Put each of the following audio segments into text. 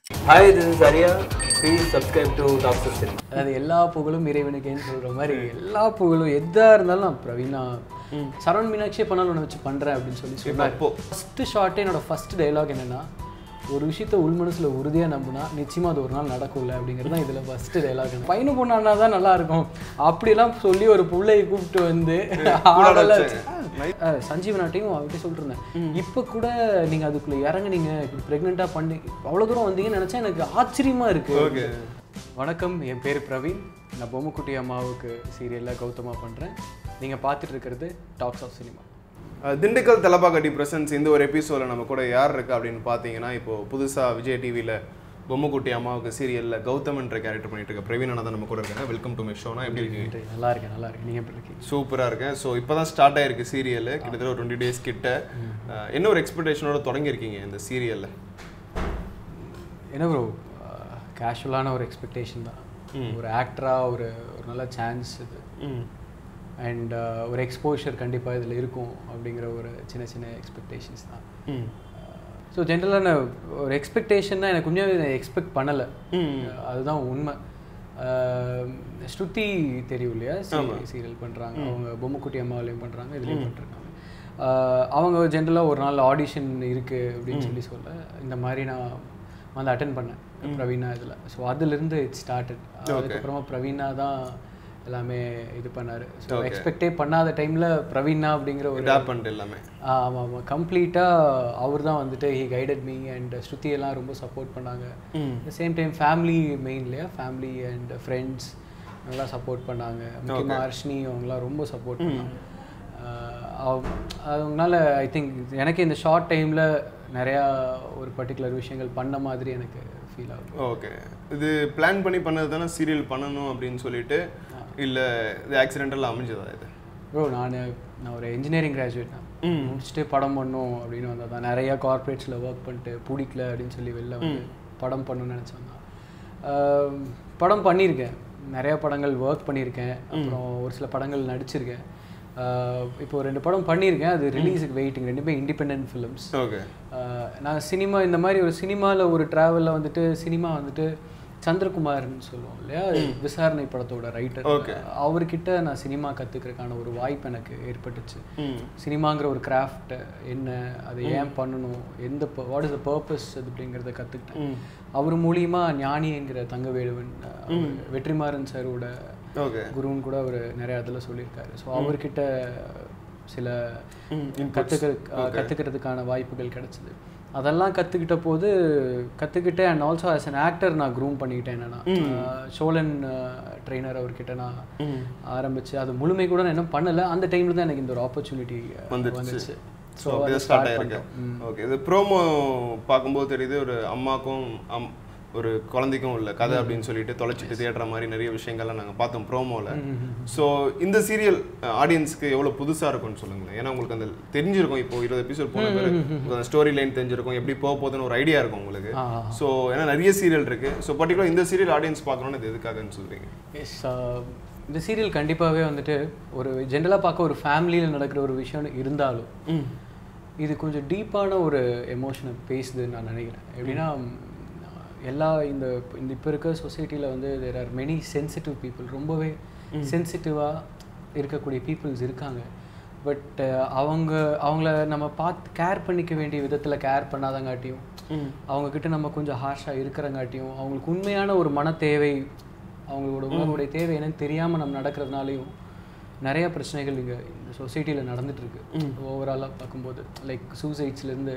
Hi this is Arya please subscribe to Talks of Cinema அதாவது எல்லா புகழும் இறைவனுக்கேன்னு சொல்கிற மாதிரி எல்லா புகழும் எதாக இருந்தாலும் நான் பிரவீனா சரவண் மீனாட்சியே பண்ணாலும் ஒன்று வச்சு பண்ணுறேன் அப்படின்னு சொல்லி சொன்னார் ஃபஸ்ட்டு ஷார்ட்டே என்னோட ஃபஸ்ட் டைலாக் என்னென்னா ஒரு விஷயத்த உள் மனசில் உறுதியாக நம்பினா நிச்சயமாக அது ஒரு நாள் நடக்கும்ல அப்படிங்கிறது தான் இதில் ஃபஸ்ட்டு டைலாக் பையனு பொண்ணானா தான் நல்லா இருக்கும் அப்படிலாம் சொல்லி ஒரு பிள்ளையை கூப்பிட்டு வந்து ஆளெல்லாம் வச்சு- ஆ, சஞ்சீவ் நாட்டையும் அவர்கிட்ட சொல்லிட்டு இருந்தேன் இப்போ கூட நீங்கள் அதுக்குள்ளே இறங்குனீங்க இப்படி ப்ரெக்னெண்ட்டாக பண்ணி அவ்வளோ தூரம் வந்தீங்கன்னு நினச்சா எனக்கு ஆச்சரியமாக இருக்குது வணக்கம் என் பேர் பிரவீன் நான் பொம்முக்குட்டி அம்மாவுக்கு சீரியலில் கௌதமா பண்ணுறேன் நீங்கள் பார்த்துட்டு இருக்கிறது talks of cinema uh Dindigul Thalappakatti presents இந்த ஒரு எபிசோடில் நம்ம கூட யார் இருக்கா அப்படின்னு பார்த்தீங்கன்னா இப்போ புதுசாக விஜய் டிவியில் பொம்மைக்குட்டி அம்மாவுக்கு சீரியலில் கௌதம் என்ற கேரக்டர் பண்ணிட்டு இருக்க பிரவீன் அண்ணா நம்ம கூட இருக்காங்க வெல்கம் டு மை ஷோனா எப்படி இருக்கீங்க நல்லா இருக்கேன் நல்லா இருக்கேன் நீங்கள் எப்படி இருக்கீங்க சூப்பராக இருக்கேன் ஸோ இப்போ தான் ஸ்டார்ட் ஆயிருக்கு சீரியல் கிட்டத்தட்ட ஒரு டுவெண்ட்டி டேஸ் கிட்ட அஹ் என்ன ஒரு எக்ஸ்பெக்டேஷனோட தொடங்கியிருக்கீங்க இந்த சீரியலில் என்ன ப்ரோ கேஷுவலான ஒரு எக்ஸ்பெக்டேஷன் தான் ஒரு ஆக்டராக ஒரு ஒரு நல்ல சான்ஸ் இது அண்ட் ஒரு எக்ஸ்போஷர் கண்டிப்பாக இதில் இருக்கும் அப்படிங்கிற ஒரு சின்ன சின்ன எக்ஸ்பெக்டேஷன்ஸ் தான் ஸோ ஜென்ரலான ஒரு எக்ஸ்பெக்டேஷன் தான் எனக்கு உண்மையாகவே எக்ஸ்பெக்ட் பண்ணலை அதுதான் உண்மை அஹ், ஸ்ருதி தெரியும் இல்லையா சீரியல் பண்ணுறாங்க அவங்க பொம்முக்குட்டி அம்மாவிலையும் பண்ணுறாங்க இதுலேயும் பண்ணிருக்காங்க அவங்க ஜென்ரலாக ஒரு நாள் ஆடிஷன் இருக்குது அப்படின்னு சொல்லி சொல்ல இந்த மாதிரி நான் வந்து அட்டன் பண்ணேன் பிரவீனா இதில் ஸோ அதுலேருந்து இட் ஸ்டார்டட் அதுக்கப்புறமா பிரவீனா தான் எல்லாமே இது பண்ணார் ஸோ எக்ஸ்பெக்டே பண்ணாத டைமில் பிரவீனா அப்படிங்கிற ஒரு டேப் பண்ணிட்டு எல்லாமே ஆமாம் ஆமாம் கம்ப்ளீட்டாக அவர் தான் வந்துட்டு he guided me and Shruti எல்லாம் ரொம்ப சப்போர்ட் பண்ணாங்க சேம் டைம் ஃபேமிலி மெயின் இல்லையா ஃபேமிலி அண்ட் ஃப்ரெண்ட்ஸ் நல்லா சப்போர்ட் பண்ணாங்க முக்கியமாக ஹர்ஷினி அவங்களாம் ரொம்ப சப்போர்ட் பண்ணாங்க ஆஹ் அவ- அவங்களால ஐ திங்க் எனக்கு இந்த ஷார்ட் டைமில் நிறையா ஒரு பர்டிகுலர் விஷயங்கள் பண்ண மாதிரி எனக்கு ஃபீல் ஆகுது ஓகே இது பிளான் பண்ணி பண்ணது தானே சீரியல் பண்ணணும் அப்படின்னு சொல்லிட்டு இல்லை இது ஆக்சிடென்டல் அமைஞ்சதா இது ப்ரோ நான் நான் ஒரு இன்ஜினியரிங் கிராஜுவேட் தான் முடிச்சுட்டு படம் பண்ணும் அப்படின்னு வந்தது தான் நிறையா கார்ப்பரேட்ஸில் ஒர்க் பண்ணிட்டு பிடிக்கல அப்படின்னு சொல்லி வெளில வந்து படம் பண்ணணும்னு நினச்சேன் தான் ஆம், படம் பண்ணியிருக்கேன் நிறையா படங்கள் ஒர்க் பண்ணியிருக்கேன் அப்புறம் ஒரு சில படங்கள் நடிச்சிருக்கேன் ஆஹ் இப்போ ரெண்டு படம் பண்ணியிருக்கேன் அது ரிலீஸுக்கு வெயிட்டிங் ரெண்டுமே இண்டிபெண்ட் ஃபிலிம்ஸ் ஓகே நான் சினிமா இந்த மாதிரி ஒரு சினிமாவில் ஒரு ட்ராவலில் வந்துட்டு சினிமா வந்துட்டு சந்திரகுமார்னு சொல்லுவோம் இல்லையா விசாரணை படத்தோட ரைட்டர் அவர்கிட்ட நான் சினிமா கற்றுக்கிறதுக்கான ஒரு வாய்ப்பு எனக்கு ஏற்பட்டுச்சு சினிமாங்கிற ஒரு கிராஃப்ட் என்ன அதை ஏன் பண்ணணும் எந்த வாட் இஸ் த பர்பஸ் அது அப்படிங்கிறத கற்றுக்கிட்டேன் அவர் மூலியமா ஞானி என்கிற தங்கவேலுவன் அவர் வெற்றிமாறன் சாரோட ஓகே குருன்னு கூட அவர் நிறைய இதில் சொல்லியிருக்காரு ஸோ அவர்கிட்ட சில கற்றுக்க கற்றுக்கிறதுக்கான வாய்ப்புகள் கிடைச்சிது அதெல்லாம் கற்றுக்கிட்ட போது கற்றுக்கிட்டேன் and also as an actor நான் க்ரூம் பண்ணிக்கிட்டேன் என்னன்னா அஹ், சோழன் ட்ரெயினர் அவர்கிட்ட நான் ஆரம்பிச்சு அது முழுமை கூட நான் இன்னும் பண்ணலை அந்த டைமில் தான் எனக்கு இந்த ஒரு ஆப்பர்ச்சுனிட்டி வந்துச்சு ஸோ அப்படியே ஸ்டார்ட் ஆயிருக்கு ஓகே இது ப்ரோமோ பார்க்கும்போது தெரியுது ஒரு அம்மாக்கும் அம் ஒரு குழந்தைக்கும் உள்ள கதை அப்படின்னு சொல்லிட்டு தொலைச்சிட்டு தேடுற மாதிரி நிறைய விஷயங்கள்லாம் நாங்கள் பார்த்தோம் ப்ரோமோவில் ஸோ இந்த சீரியல் ஆடியன்ஸ்க்கு எவ்வளோ புதுசாக இருக்கும்னு சொல்லுங்களேன் ஏன்னா உங்களுக்கு அந்த தெரிஞ்சிருக்கும் இப்போ இருபது எபிசோட் போன பிறகு அந்த ஸ்டோரி லைன் தெரிஞ்சிருக்கும் எப்படி போக போகுதுன்னு ஒரு ஐடியா இருக்கும் உங்களுக்கு ஸோ ஏன்னா நிறைய சீரியல் இருக்கு ஸோ பர்டிகுலர் இந்த சீரியல் ஆடியன்ஸ் பார்க்கணும்னு இது எதுக்காகன்னு சொல்றீங்க எஸ் இந்த சீரியல் கண்டிப்பாகவே வந்துட்டு ஒரு ஜென்ரலாக பார்க்க ஒரு ஃபேமிலியில் நடக்கிற ஒரு விஷயம் இருந்தாலும் இது கொஞ்சம் டீப்பான ஒரு எமோஷனை பேசுதுன்னு நான் நினைக்கிறேன் எப்படின்னா ம், எல்லா இந்த இந்த இப்போ இருக்க சொசைட்டியில் வந்து there are many sensitive people ரொம்பவே சென்சிட்டிவாக இருக்கக்கூடிய பீப்புள்ஸ் இருக்காங்க பட் அவங்க அவங்கள நம்ம பார்த்து கேர் பண்ணிக்க வேண்டிய விதத்தில் கேர் பண்ணாதங்காட்டியும் அவங்க கிட்ட நம்ம கொஞ்சம் ஹார்ஷாக இருக்கிறங்காட்டியும் அவங்களுக்கு உண்மையான ஒரு மன தேவை அவங்களோட உணர்வுடைய தேவை என்னன்னு தெரியாமல் நம்ம நடக்கிறதுனாலையும் நிறைய பிரச்சனைகள் இங்கே இந்த சொசைட்டியில் நடந்துட்டு இருக்கு ஓவராலாக பார்க்கும்போது லைக் சூசைட்ஸ்லேருந்து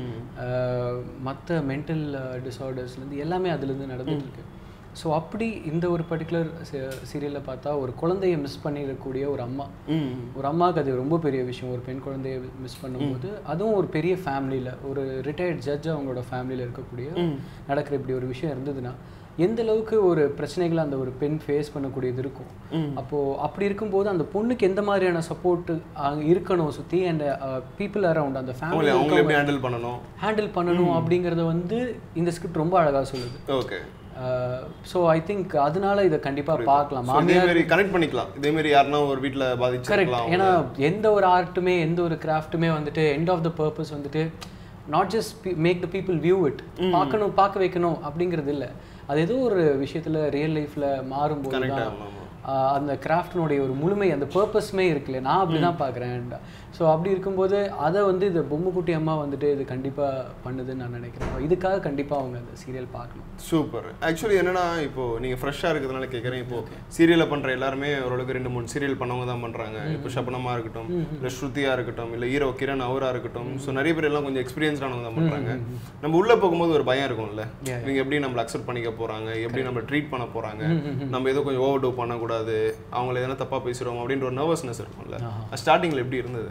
மற்ற மென்டல் டிஸார்டர்ஸ்லேருந்து எல்லாமே அதுலேருந்து நடந்துட்டு இருக்கு ஸோ அப்படி இந்த ஒரு பர்டிகுலர் சீரியலில் பார்த்தா ஒரு குழந்தைய மிஸ் பண்ணிடக்கூடிய ஒரு அம்மா ஒரு அம்மாவுக்கு அது ரொம்ப பெரிய விஷயம் ஒரு பெண் குழந்தைய மிஸ் பண்ணும்போது அதுவும் ஒரு பெரிய ஃபேமிலியில் ஒரு ரிட்டையர்ட் ஜட்ஜ் அவங்களோட ஃபேமிலியில் இருக்கக்கூடிய நடக்கிற இப்படி ஒரு விஷயம் இருந்ததுன்னா எந்த அளவுக்கு ஒரு பிரச்சனைகளை அந்த ஒரு பெண் ஃபேஸ் பண்ணக்கூடியது இருக்கும் அப்போ அப்படி இருக்கும்போது அந்த பொண்ணுக்கு எந்த மாதிரியான சப்போர்ட் இருக்கணும் சுற்றி அண்ட் பீப்புள் அரவுண்ட் அந்த அவங்களை ஃபேமிலி அவங்கள எப்படி ஹேண்டில் பண்ணணும் ஹேண்டில் பண்ணணும் அப்படிங்கிறத வந்து இந்த ஸ்கிரிப்ட் ரொம்ப அழகா சொல்லுது ஓகே ஸோ ஐ திங்க் அதனால இதை கண்டிப்பா பார்க்கலாம் இதே மாதிரி கனெக்ட் பண்ணிக்கலாம் இதே மாதிரி யாருன்னா ஒரு வீட்ல பாதிச்சிருக்கலாம் ஏன்னா எந்த ஒரு ஆர்ட்டுமே எந்த ஒரு கிராஃப்ட்டுமே வந்துட்டு எண்ட் ஆஃப் த பர்பஸ் வந்துட்டு not just make the people view it பார்க்கணும் பார்க்க வைக்கணும் அப்படிங்கிறது இல்லை அது ஏதோ ஒரு விஷயத்தில் ரியல் லைஃப்பில் மாறும்போது Connect தான் ஆகணும், ஆமா. ஆஹ் அந்த கிராஃப்டினுடைய ஒரு முழுமை அந்த பர்பஸ்மே இருக்குல்ல நான் அப்படி தான் பார்க்குறேன் ஸோ அப்படி இருக்கும்போது அதை வந்து இந்த பொம்மைக்குட்டி அம்மா வந்துட்டு இது கண்டிப்பாக பண்ணுதுன்னு நான் நினைக்கிறேன் இதுக்காக கண்டிப்பாக அவங்க அந்த சீரியல் பார்க்கணும் சூப்பர் ஆக்சுவலி என்னன்னா இப்போ நீங்க ஃப்ரெஷ்ஷாக இருக்கிறதுனால கேட்குறேன் இப்போ சீரியலை பண்ற எல்லாருமே ஓரளவுக்கு ரெண்டு மூணு சீரியல் பண்ணவங்க தான் பண்றாங்க இப்போ ஷபனமா இருக்கட்டும் இல்லை ஸ்ருதியா இருக்கட்டும் இல்லை ஹீரோ கிரண் அவரா இருக்கட்டும் ஸோ நிறைய பேர் எல்லாம் கொஞ்சம் எக்ஸ்பீரியன்ஸ்டானவங்க தான் பண்றாங்க நம்ம உள்ள போகும்போது ஒரு பயம் இருக்கும்ல இவங்க எப்படி நம்மள அக்செப்ட் பண்ணிக்க போறாங்க எப்படி நம்ம ட்ரீட் பண்ண போறாங்க நம்ம ஏதோ கொஞ்சம் ஓவர் டூ பண்ணக்கூடாது அவங்கள எதனா தப்பா பேசுறோம் அப்படின்ற ஒரு நர்வஸ்னஸ் இருக்கும்ல ஸ்டார்டிங்ல எப்படி இருந்தது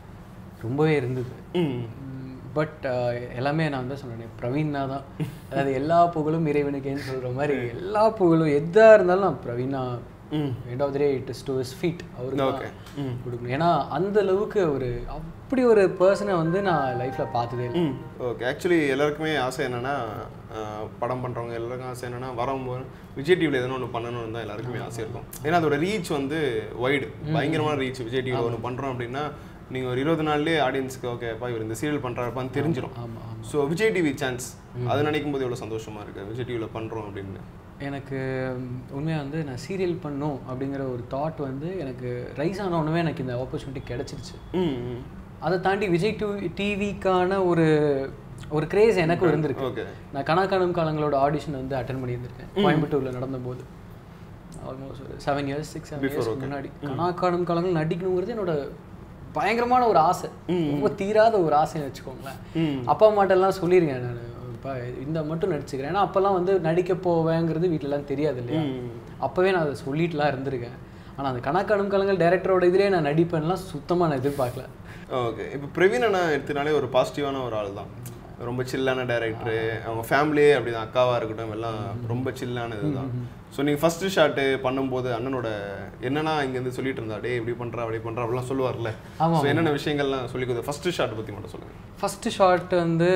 ரொம்பவே இருந்தது ம் பட் எல்லாமே நான் தான் சொன்னேன் பிரவீனா தான் அதாவது எல்லா புகழும் இறைவனுக்கேன்னு சொல்கிற மாதிரி எல்லா புகழும் எதாக இருந்தாலும் நான் Praveena end of the day it is to is feed அவருக்கு Okay. தான் கொடுக்கணும் ஏன்னா அந்த அளவுக்கு ஒரு அப்படி ஒரு பர்சனை வந்து நான் லைஃப்பில் பார்த்ததே இல்லை ம் ஓகே ஆக்சுவலி எல்லாருக்குமே ஆசை என்னன்னா அஹ், படம் பண்ணுறவங்க எல்லாருக்கும் ஆசை என்னன்னா வரும்போது விஜய் டிவியில் எதனா ஒன்று பண்ணணும்னு தான் எல்லாருக்குமே ஆசை இருக்கும் ஏன்னா அதோட ரீச் வந்து வைடு பயங்கரமான ரீச் விஜய் டிவியில் ஒன்று பண்ணுறோம் அப்படின்னா நீங்கள் ஒரு இருபது நாள்லேயே ஆடியன்ஸ்க்கு ஓகேப்பா இவர் இந்த சீரியல் பண்ணுறாருப்பான்னு தெரிஞ்சிடும் ஆமாம் ஆமாம் ஸோ விஜய் டிவி சான்ஸ் அது நினைக்கும் போது எவ்வளோ சந்தோஷமா இருக்கு விஜய் டிவியில் பண்ணுறோம் அப்படின்னு எனக்கு உண்மையாக வந்து நான் சீரியல் பண்ணும் அப்படிங்கிற ஒரு தாட் வந்து எனக்கு ரைஸ் ஆன உடனே எனக்கு இந்த ஆப்பர்ச்சுனிட்டி கிடச்சிருச்சு ம் ம் அதை தாண்டி விஜய் டூ டிவிக்கான ஒரு ஒரு கிரேஸ் எனக்கும் இருந்திருக்கு ஓகே நான் கணக்காணும் காலங்களோட ஆடிஷன் வந்து அட்டன் பண்ணியிருந்திருக்கேன் கோயம்புத்தூரில் நடந்தபோது ஆல்மோஸ்ட் ஒரு seven years six seven years முன்னாடி கணக்காணும் காலங்கள் நடிக்கணுங்கிறது என்னோட பயங்கரமான ஒரு ஆசை ரொம்ப தீராத ஒரு ஆசைன்னு வச்சுக்கோங்களேன் அப்பா அம்மாட்டெல்லாம் சொல்லியிருக்கேன் நான் இப்போ இந்த மட்டும் நடிச்சுக்கிறேன் ஏன்னா அப்போல்லாம் வந்து நடிக்க போவேங்கிறது வீட்டிலலாம் தெரியாது இல்லையா அப்போவே நான் அதை சொல்லிட்டுலாம் இருந்திருக்கேன் ஆனால் அந்த கணக்காணும் காலங்கள் டைரக்டரோட இதுலேயே நான் நடிப்பேன்லாம் சுத்தமாக நான் எதிர்பார்க்கல ஓகே இப்போ பிரவீன் அண்ணா எடுத்துனாலே ஒரு பாசிட்டிவான ஒரு ஆள் தான் ரொம்ப சில்லான டைரக்டரு அவங்க ஃபேமிலியே அப்படிதான் அக்காவாக இருக்கட்டும் எல்லாம் ரொம்ப சில்லான இதுதான் ஸோ நீங்கள் ஃபஸ்ட்டு ஷாட்டு பண்ணும்போது அண்ணனோட என்னன்னா இங்கேருந்து சொல்லிட்டு இருந்தா டே இப்படி பண்ணுறா அப்படி பண்ணுறா அப்படிலாம் சொல்லுவார்ல ஸோ என்னென்ன விஷயங்கள்லாம் சொல்லி கொடுத்து ஃபஸ்ட்டு ஷாட் பற்றி மட்டும் சொல்லுங்கள் ஃபஸ்ட்டு ஷாட் வந்து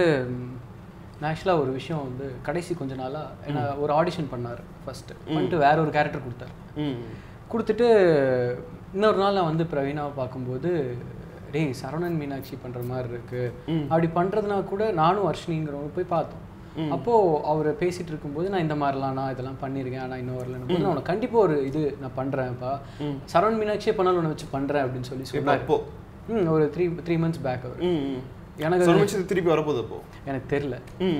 ஆக்சுவலாக ஒரு விஷயம் வந்து கடைசி கொஞ்ச நாளாக என்ன ஒரு ஆடிஷன் பண்ணார் ஃபஸ்ட்டு பண்ணிட்டு வேற ஒரு கேரக்டர் கொடுத்தாரு ம் கொடுத்துட்டு இன்னொரு நாள் நான் வந்து பிரவீனாவை பார்க்கும்போது டேய் சரவணன் மீனாட்சி பண்ணுற மாதிரி இருக்கு அப்படி பண்ணுறதுனா கூட நானும் வர்ஷினிங்கிறவங்க போய் பார்த்தோம் அப்போது அவர் பேசிகிட்டு இருக்கும்போது நான் இந்த மாதிரிலாம் நான் இதெல்லாம் பண்ணியிருக்கேன் ஆனால் இன்னும் வரலன்னு போது நான் உனக்கு கண்டிப்பாக ஒரு இது நான் பண்ணுறேன்ப்பா சரவணன் மீனாட்சியே பண்ணாலும் உன்னை வச்சு பண்ணுறேன் அப்படின்னு சொல்லி சொன்னார் அப்போ ம் ஒரு த்ரீ த்ரீ மந்த்ஸ் பேக் அவர் ம் ம் எனக்கு சொல்லிச்சு திருப்பி வரப்போகுது அப்போ எனக்கு தெரில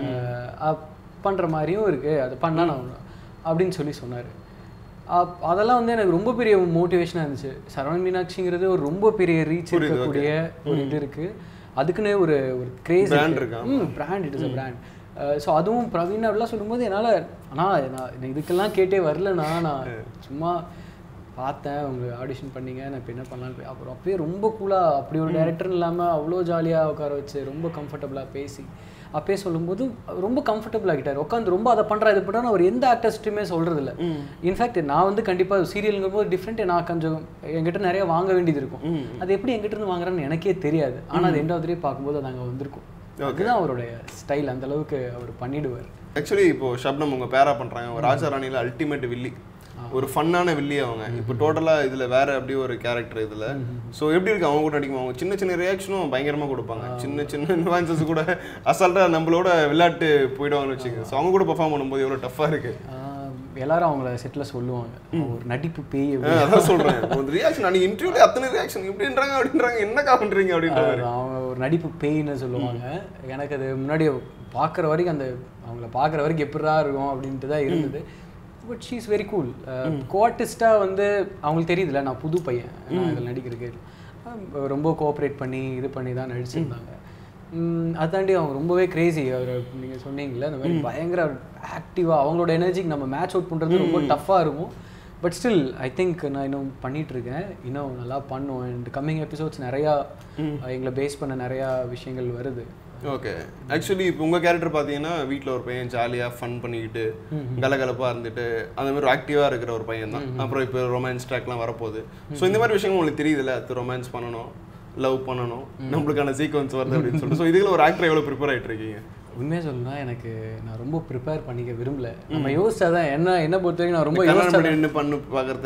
பண்ணுற மாதிரியும் இருக்குது அதை பண்ணா நான் அப்படின்னு சொல்லி சொன்னார் அதெல்லாம் வந்து எனக்கு ரொம்ப பெரிய மோட்டிவேஷனாக இருந்துச்சு சரவணன் மீனாட்சிங்கிறது ஒரு ரொம்ப பெரிய ரீச் இருக்கக்கூடிய ஒரு இது இருக்குது அதுக்குன்னே ஒரு ஒரு கிரேஸ் Brand இருக்கா? Hmm brand it is a brand so அதுவும் பிரவீன் அப்படிலாம் சொல்லும்போது என்னால் ஆனால் நான் இதுக்கெல்லாம் கேட்டே வரலண்ணா நான் சும்மா பார்த்தேன் அவங்க ஆடிஷன் பண்ணீங்க நான் இப்போ என்ன பண்ணலான்னு போய் அப்புறம் அப்பயே ரொம்ப கூலாக அப்படி ஒரு டேரக்டர் இல்லாமல் அவ்வளோ ஜாலியாக உட்கார வச்சு ரொம்ப கம்ஃபர்டபுளாக பேசி அப்பயே சொல்லும்போது ரொம்ப கம்ஃபர்டபுள் ஆகிட்டார் உட்காந்து ரொம்ப அதை பண்ணுறா இது பண்ணுறா அவர் எந்த ஆக்டர்ஸ்ட்டுமே சொல்கிறது இல்லை இன்ஃபேக்ட் நான் வந்து கண்டிப்பாக சீரியலுங்கும் போது டிஃப்ரெண்ட் நான் கொஞ்சம் என்கிட்ட நிறைய வாங்க வேண்டியது இருக்கும் அது எப்படி என்கிட்ட இருந்து வாங்குறான்னு எனக்கே தெரியாது ஆனால் அது எண்ட் ஆஃப் பார்க்கும்போது அது அங்கே வந்திருக்கும் அதுதான் அவருடைய ஸ்டைல் அந்த அளவுக்கு அவர் பண்ணிடுவார் ஆக்சுவலி இப்போ ஷப்னம் உங்க பேரா பண்றாங்க ஒரு ராஜா ராணியில அல்டிமேட் வில்லி ஒரு ஃபன்னான வில்லி அவங்க இப்போ டோட்டலா இதுல வேற அப்படியே ஒரு கேரக்டர் இதுல சோ எப்படி இருக்கு அவங்க கூட நடிக்கும் அவங்க சின்ன சின்ன ரியாக்ஷனும் பயங்கரமா கொடுப்பாங்க சின்ன சின்ன இன்வான்சஸ் கூட அசால்ட்டா நம்மளோட விளையாட்டு போயிடுவாங்கன்னு வச்சுக்கோங்க ஸோ அவங்க கூட பெர்ஃபார்ம் பண்ணும்போது எவ்வளவு டஃப்பா இருக்கு ஆஹ் எல்லாரும் அவங்கள செட்டில் சொல்லுவாங்க அவன் ஒரு நடிப்பு பேய் ஆ, அப்படி. அதான் சொல்றேன் ஒரு ரியாக்ஷன் அன்னைக்கு இன்டர்வியூல அத்தனை ரியாக்ஷன் இப்படின்றாங்க அப்படின்றாங்க என்னக்கா பண்றீங்க அப்படின்ற மாதிரி அவங்க ஒரு நடிப்பு பேய்னு சொல்லுவாங்க எனக்கு அது முன்னாடி பார்க்குற வரைக்கும் அந்த அவங்கள பார்க்குற வரைக்கும் எப்படிடா இருக்கும் அப்படின்ட்டு தான் இருந்தது but she is very cool கோஆர்டிஸ்டாக வந்து அவங்களுக்கு தெரியுதுல்ல நான் புது பையன் நான் இதில் நடிக்கிறதுக்கு அஹ் ரொம்ப கோஆப்ரேட் பண்ணி இது பண்ணி தான் நடிச்சிருந்தாங்க ம், அதாண்டி அவங்க ரொம்பவே கிரேசி அவர் நீங்கள் சொன்னீங்கல்ல இந்த மாதிரி பயங்கர ஆக்டிவாக அவங்களோட எனர்ஜிக்கு நம்ம மேட்ச் அவுட் பண்ணுறது ரொம்ப டஃப்பாக இருக்கும் பட் ஸ்டில் ஐ திங்க் நான் இன்னும் பண்ணிட்டு இருக்கேன் இன்னும் நல்லா பண்ணுவோம் அண்ட் கம்மிங் எபிசோட்ஸ் நிறையா அஹ், எங்களை பேஸ் பண்ண நிறையா விஷயங்கள் வருது ஓகே ஆக்சுவலி இப்போ உங்கள் கேரக்டர் பார்த்தீங்கன்னா வீட்டில் ஒரு பையன் ஜாலியாக ஃபன் பண்ணிக்கிட்டு கலகலப்பாக இருந்துட்டு அந்த மாதிரி ஆக்டிவாக இருக்கிற ஒரு பையன் தான் அப்புறம் இப்போ ரொமான்ஸ் ட்ராக்லாம் வரப்போகுது ஸோ இந்த மாதிரி விஷயங்கள் உங்களுக்கு தெரியுதுல்ல அது ரொமான்ஸ் பண்ணணும் லவ் பண்ணணும் நம்மளுக்கான சீக்வன்ஸ் வருது அப்படின்னு சொல்லிட்டு ஸோ இதுல ஒரு ஆக்டர் எவ்வளோ ப்ரிப்பேர் ஆகிட்டு இருக்கீங்க உண்மையாக சொல்லணும்னா எனக்கு நான் ரொம்ப ப்ரிப்பேர் பண்ணிக்க விரும்பல நம்ம யோசிச்சாதான் என்ன என்ன பொறுத்த வரைக்கும் நான் ரொம்ப கல்யாணம் யோசிச்சா பண்ணி நின்று பண்ணு பார்க்கறது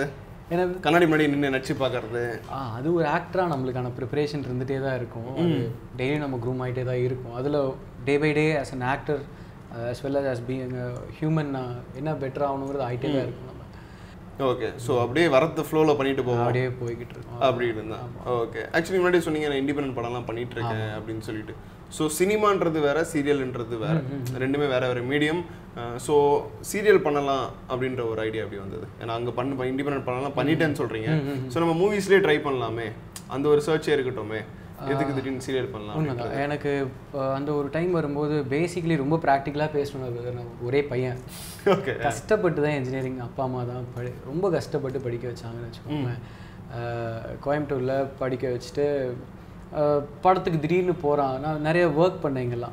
ஏன்னா கண்ணாடி முன்னாடி நின்று நடிச்சு பார்க்கறது ஆ அது ஒரு ஆக்டராக நம்மளுக்கான ப்ரிப்பரேஷன் இருந்துகிட்டே தான் இருக்கும் அது டெய்லி நம்ம க்ரூம் ஆகிட்டே தான் இருக்கும் அதில் day by day as an actor as well as as being a human என்ன பெட்டர் ஆகணுங்கிறது ஆகிட்டே தான் இருக்கும் நம்ம ஓகே ஸோ அப்படியே வரத்து ஃப்ளோவில் பண்ணிட்டு போவோம் அப்படியே போய்கிட்டு இருக்கோம் அப்படி இருந்தா ஓகே ஆக்சுவலி முன்னாடி சொன்னீங்க நான் இண்டிபெண்டன்ட் படம்லாம் பண்ணிட்டு இருக்கேன் அப்படின்னு சொல்லிட்டு ஸோ சினிமான்றது வேற சீரியல்ன்றது வேற ரெண்டுமே வேற வேற மீடியம் ஸோ சீரியல் பண்ணலாம் அப்படின்ற ஒரு ஐடியா அப்படி வந்தது ஏன்னா அங்கே பண்ண இண்டிபெண்டன்ட் படம்லாம் பண்ணிட்டேன்னு சொல்றீங்க ஸோ நம்ம மூவிஸ்லேயே ட்ரை பண்ணலாமே அந்த ஒரு சர்ச்சே இருக்கட்டுமே எதுக்கு திடீர்னு சீரியல் பண்ணலாம் உண்மைதான் எனக்கு இப்போ அந்த ஒரு டைம் வரும்போது பேசிக்கலி ரொம்ப ப்ராக்டிக்கலாக பேசணும் நான் ஒரே பையன் ஓகே கஷ்டப்பட்டு தான் இன்ஜினியரிங் அப்பா அம்மா தான் படி ரொம்ப கஷ்டப்பட்டு படிக்க வச்சாங்கன்னு வச்சுக்கோங்க கோயம்புத்தூரில் படிக்க வச்சுட்டு அஹ், படத்துக்கு திடீர்னு போகிறான் நான் நிறைய ஒர்க் பண்ணேன் இங்கெல்லாம்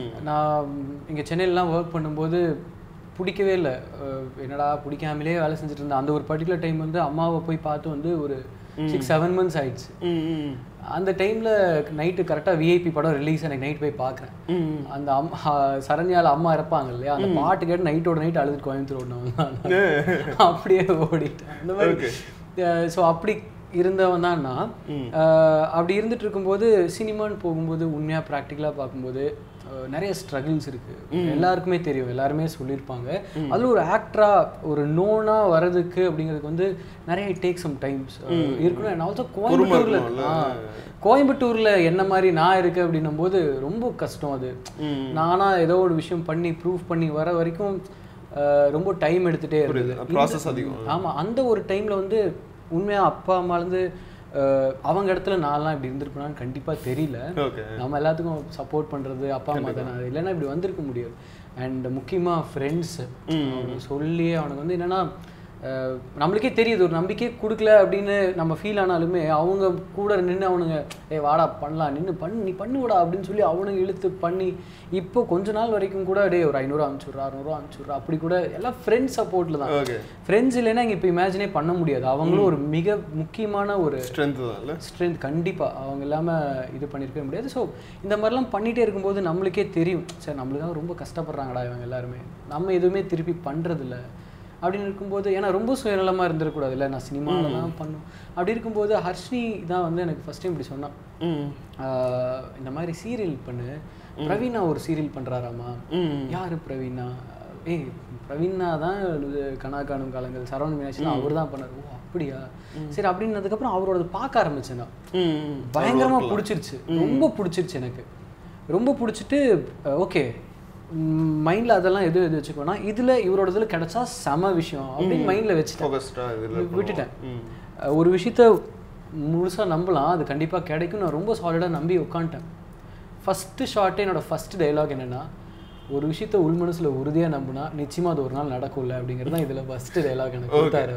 நான் இங்கே சென்னையிலலாம் ஒர்க் பண்ணும்போது பிடிக்கவே இல்லை அஹ், என்னடா பிடிக்காமலே வேலை செஞ்சுட்டு இருந்தேன் அந்த ஒரு பர்டிகுலர் டைம் வந்து அம்மாவை போய் பார்த்து வந்து ஒரு சிக்ஸ் செவன் மந்த்ஸ் ஆயிடுச்சு ம் அந்த டைமில் நைட்டு கரெக்டாக விஐபி படம் ரிலீஸ் எனக்கு நைட் போய் பார்க்குறேன் அந்த அம்மா சரண்யால அம்மா இறப்பாங்க இல்லையா அந்த பாட்டு கேட்டு நைட்டோட நைட் அழுதுட்டு கோயம்புத்தூர் ஓடினவன் அப்படியே ஓடிட்டேன் அந்த மாதிரி ஸோ அப்படி இருந்தவன் தான் நான் அஹ் அப்படி இருந்துட்டு இருக்கும்போது சினிமான்னு போகும்போது உண்மையாக ப்ராக்டிக்கலாக பார்க்கும்போது அஹ் நிறைய ஸ்ட்ரகிள்ஸ் இருக்கு எல்லாருக்குமே தெரியும் எல்லாருமே சொல்லியிருப்பாங்க அதுல ஒரு ஆக்டரா ஒரு நோனா வர்றதுக்கு அப்படிங்கிறதுக்கு வந்து நிறைய டேக் சம் டைம்ஸ் இருக்கணும் அண்ட் ஆல்சோ கோயம்புத்தூர்ல ஆ, கோயம்புத்தூர்ல என்ன மாதிரி நான் இருக்கேன் அப்படின்னும் போது ரொம்ப கஷ்டம் அது நானா ஏதோ ஒரு விஷயம் பண்ணி ப்ரூஃப் பண்ணி வர வரைக்கும் அஹ், ரொம்ப டைம் எடுத்துட்டே இருந்தது ப்ராசஸ் அதிகம் ஆமா அந்த ஒரு டைம்ல வந்து உண்மையா அப்பா அம்மாலேருந்து அவங்க இடத்துல நான்லாம் இப்படி இருந்திருப்பேனான்னு கண்டிப்பா தெரியல ஓகே நம்ம எல்லாத்துக்கும் சப்போர்ட் பண்றது அப்பா அம்மா தானே அது இல்லைன்னா இப்படி வந்திருக்க முடியாது அண்ட் முக்கியமா ஃப்ரெண்ட்ஸ் சொல்லி அவனுக்கு வந்து என்னன்னா அஹ், நம்மளுக்கே தெரியுது ஒரு நம்பிக்கையே கொடுக்கல அப்படின்னு நம்ம ஃபீல் ஆனாலுமே அவங்க கூட நின்று அவனுங்க ஏ வாடா பண்ணலாம் நின்று பண்ணு நீ பண்ணுடா அப்படின்னு சொல்லி அவனுங்க இழுத்து பண்ணி இப்போ கொஞ்ச நாள் வரைக்கும் கூட டே ஒரு ஐநூறுரூவா அனுப்பிச்சுட்றா அறுநூறுவா அனுப்பிச்சுட்றா அப்படி கூட எல்லாம் ஃப்ரெண்ட்ஸ் சப்போர்ட்டில் தான் ஓகே ஃப்ரெண்ட்ஸ் இல்லைன்னா இங்கே இப்போ இமேஜினே பண்ண முடியாது அவங்களும் ஒரு மிக முக்கியமான ஒரு ஸ்ட்ரென்த் தான் இல்லை ஸ்ட்ரென்த் கண்டிப்பாக அவங்க இல்லாமல் இது பண்ணியிருக்கவே முடியாது ஸோ இந்த மாதிரிலாம் பண்ணிகிட்டே இருக்கும்போது நம்மளுக்கே தெரியும் சரி நம்மளுக்காக ரொம்ப கஷ்டப்படுறாங்கடா இவங்க எல்லாருமே நம்ம எதுவுமே திருப்பி பண்ணுறதில்ல அப்படின்னு இருக்கும்போது ஏன்னா ரொம்ப சுயநலமாக இருந்துடக்கூடாது இல்லை நான் சினிமாவில் தான் பண்ணும் அப்படி இருக்கும்போது ஹர்ஷினி தான் வந்து எனக்கு ஃபஸ்ட் டைம் இப்படி சொன்னான் ம் ஆஹ் இந்த மாதிரி சீரியல் பண்ணு பிரவீனா ஒரு சீரியல் பண்ணுறாராமா யாரு பிரவீனா ஏய் பிரவீனா தான் இது கனா காணும் காலங்கள் சரவண மீனாட்சி அவர் தான் பண்ணார் ஓ அப்படியா சரி அப்படின்னதுக்கப்புறம் அவரோட பார்க்க ஆரம்பிச்சேன் நான் ம் பயங்கரமா பிடிச்சிருச்சு ரொம்ப பிடிச்சிருச்சு எனக்கு ரொம்ப பிடிச்சிட்டு ஓகே மைண்டில் அதெல்லாம் எதுவும் எது வச்சுக்கோனா இதில் இவரோட இதில் கிடைச்சா செம விஷயம் அப்படின்னு மைண்டில் வச்சுட்டேன் ஃபோக்கஸ்டாக இதில் விட்டுட்டேன் அஹ் ஒரு விஷயத்த முழுசா நம்பலாம் அது கண்டிப்பா கிடைக்கும் நான் ரொம்ப சாலிடாக நம்பி உட்காந்துட்டேன் ஃபஸ்ட்டு ஷார்ட்டே என்னோட ஃபர்ஸ்ட் டயலாக் என்னன்னா ஒரு விஷயத்த உள் மனசுல உறுதியா நம்பினா நிச்சயமா அது ஒரு நாள் நடக்கும்ல அப்படிங்கிறது தான் இதில் ஃபஸ்ட்டு டயலாக் எனக்கு கொடுத்தாரு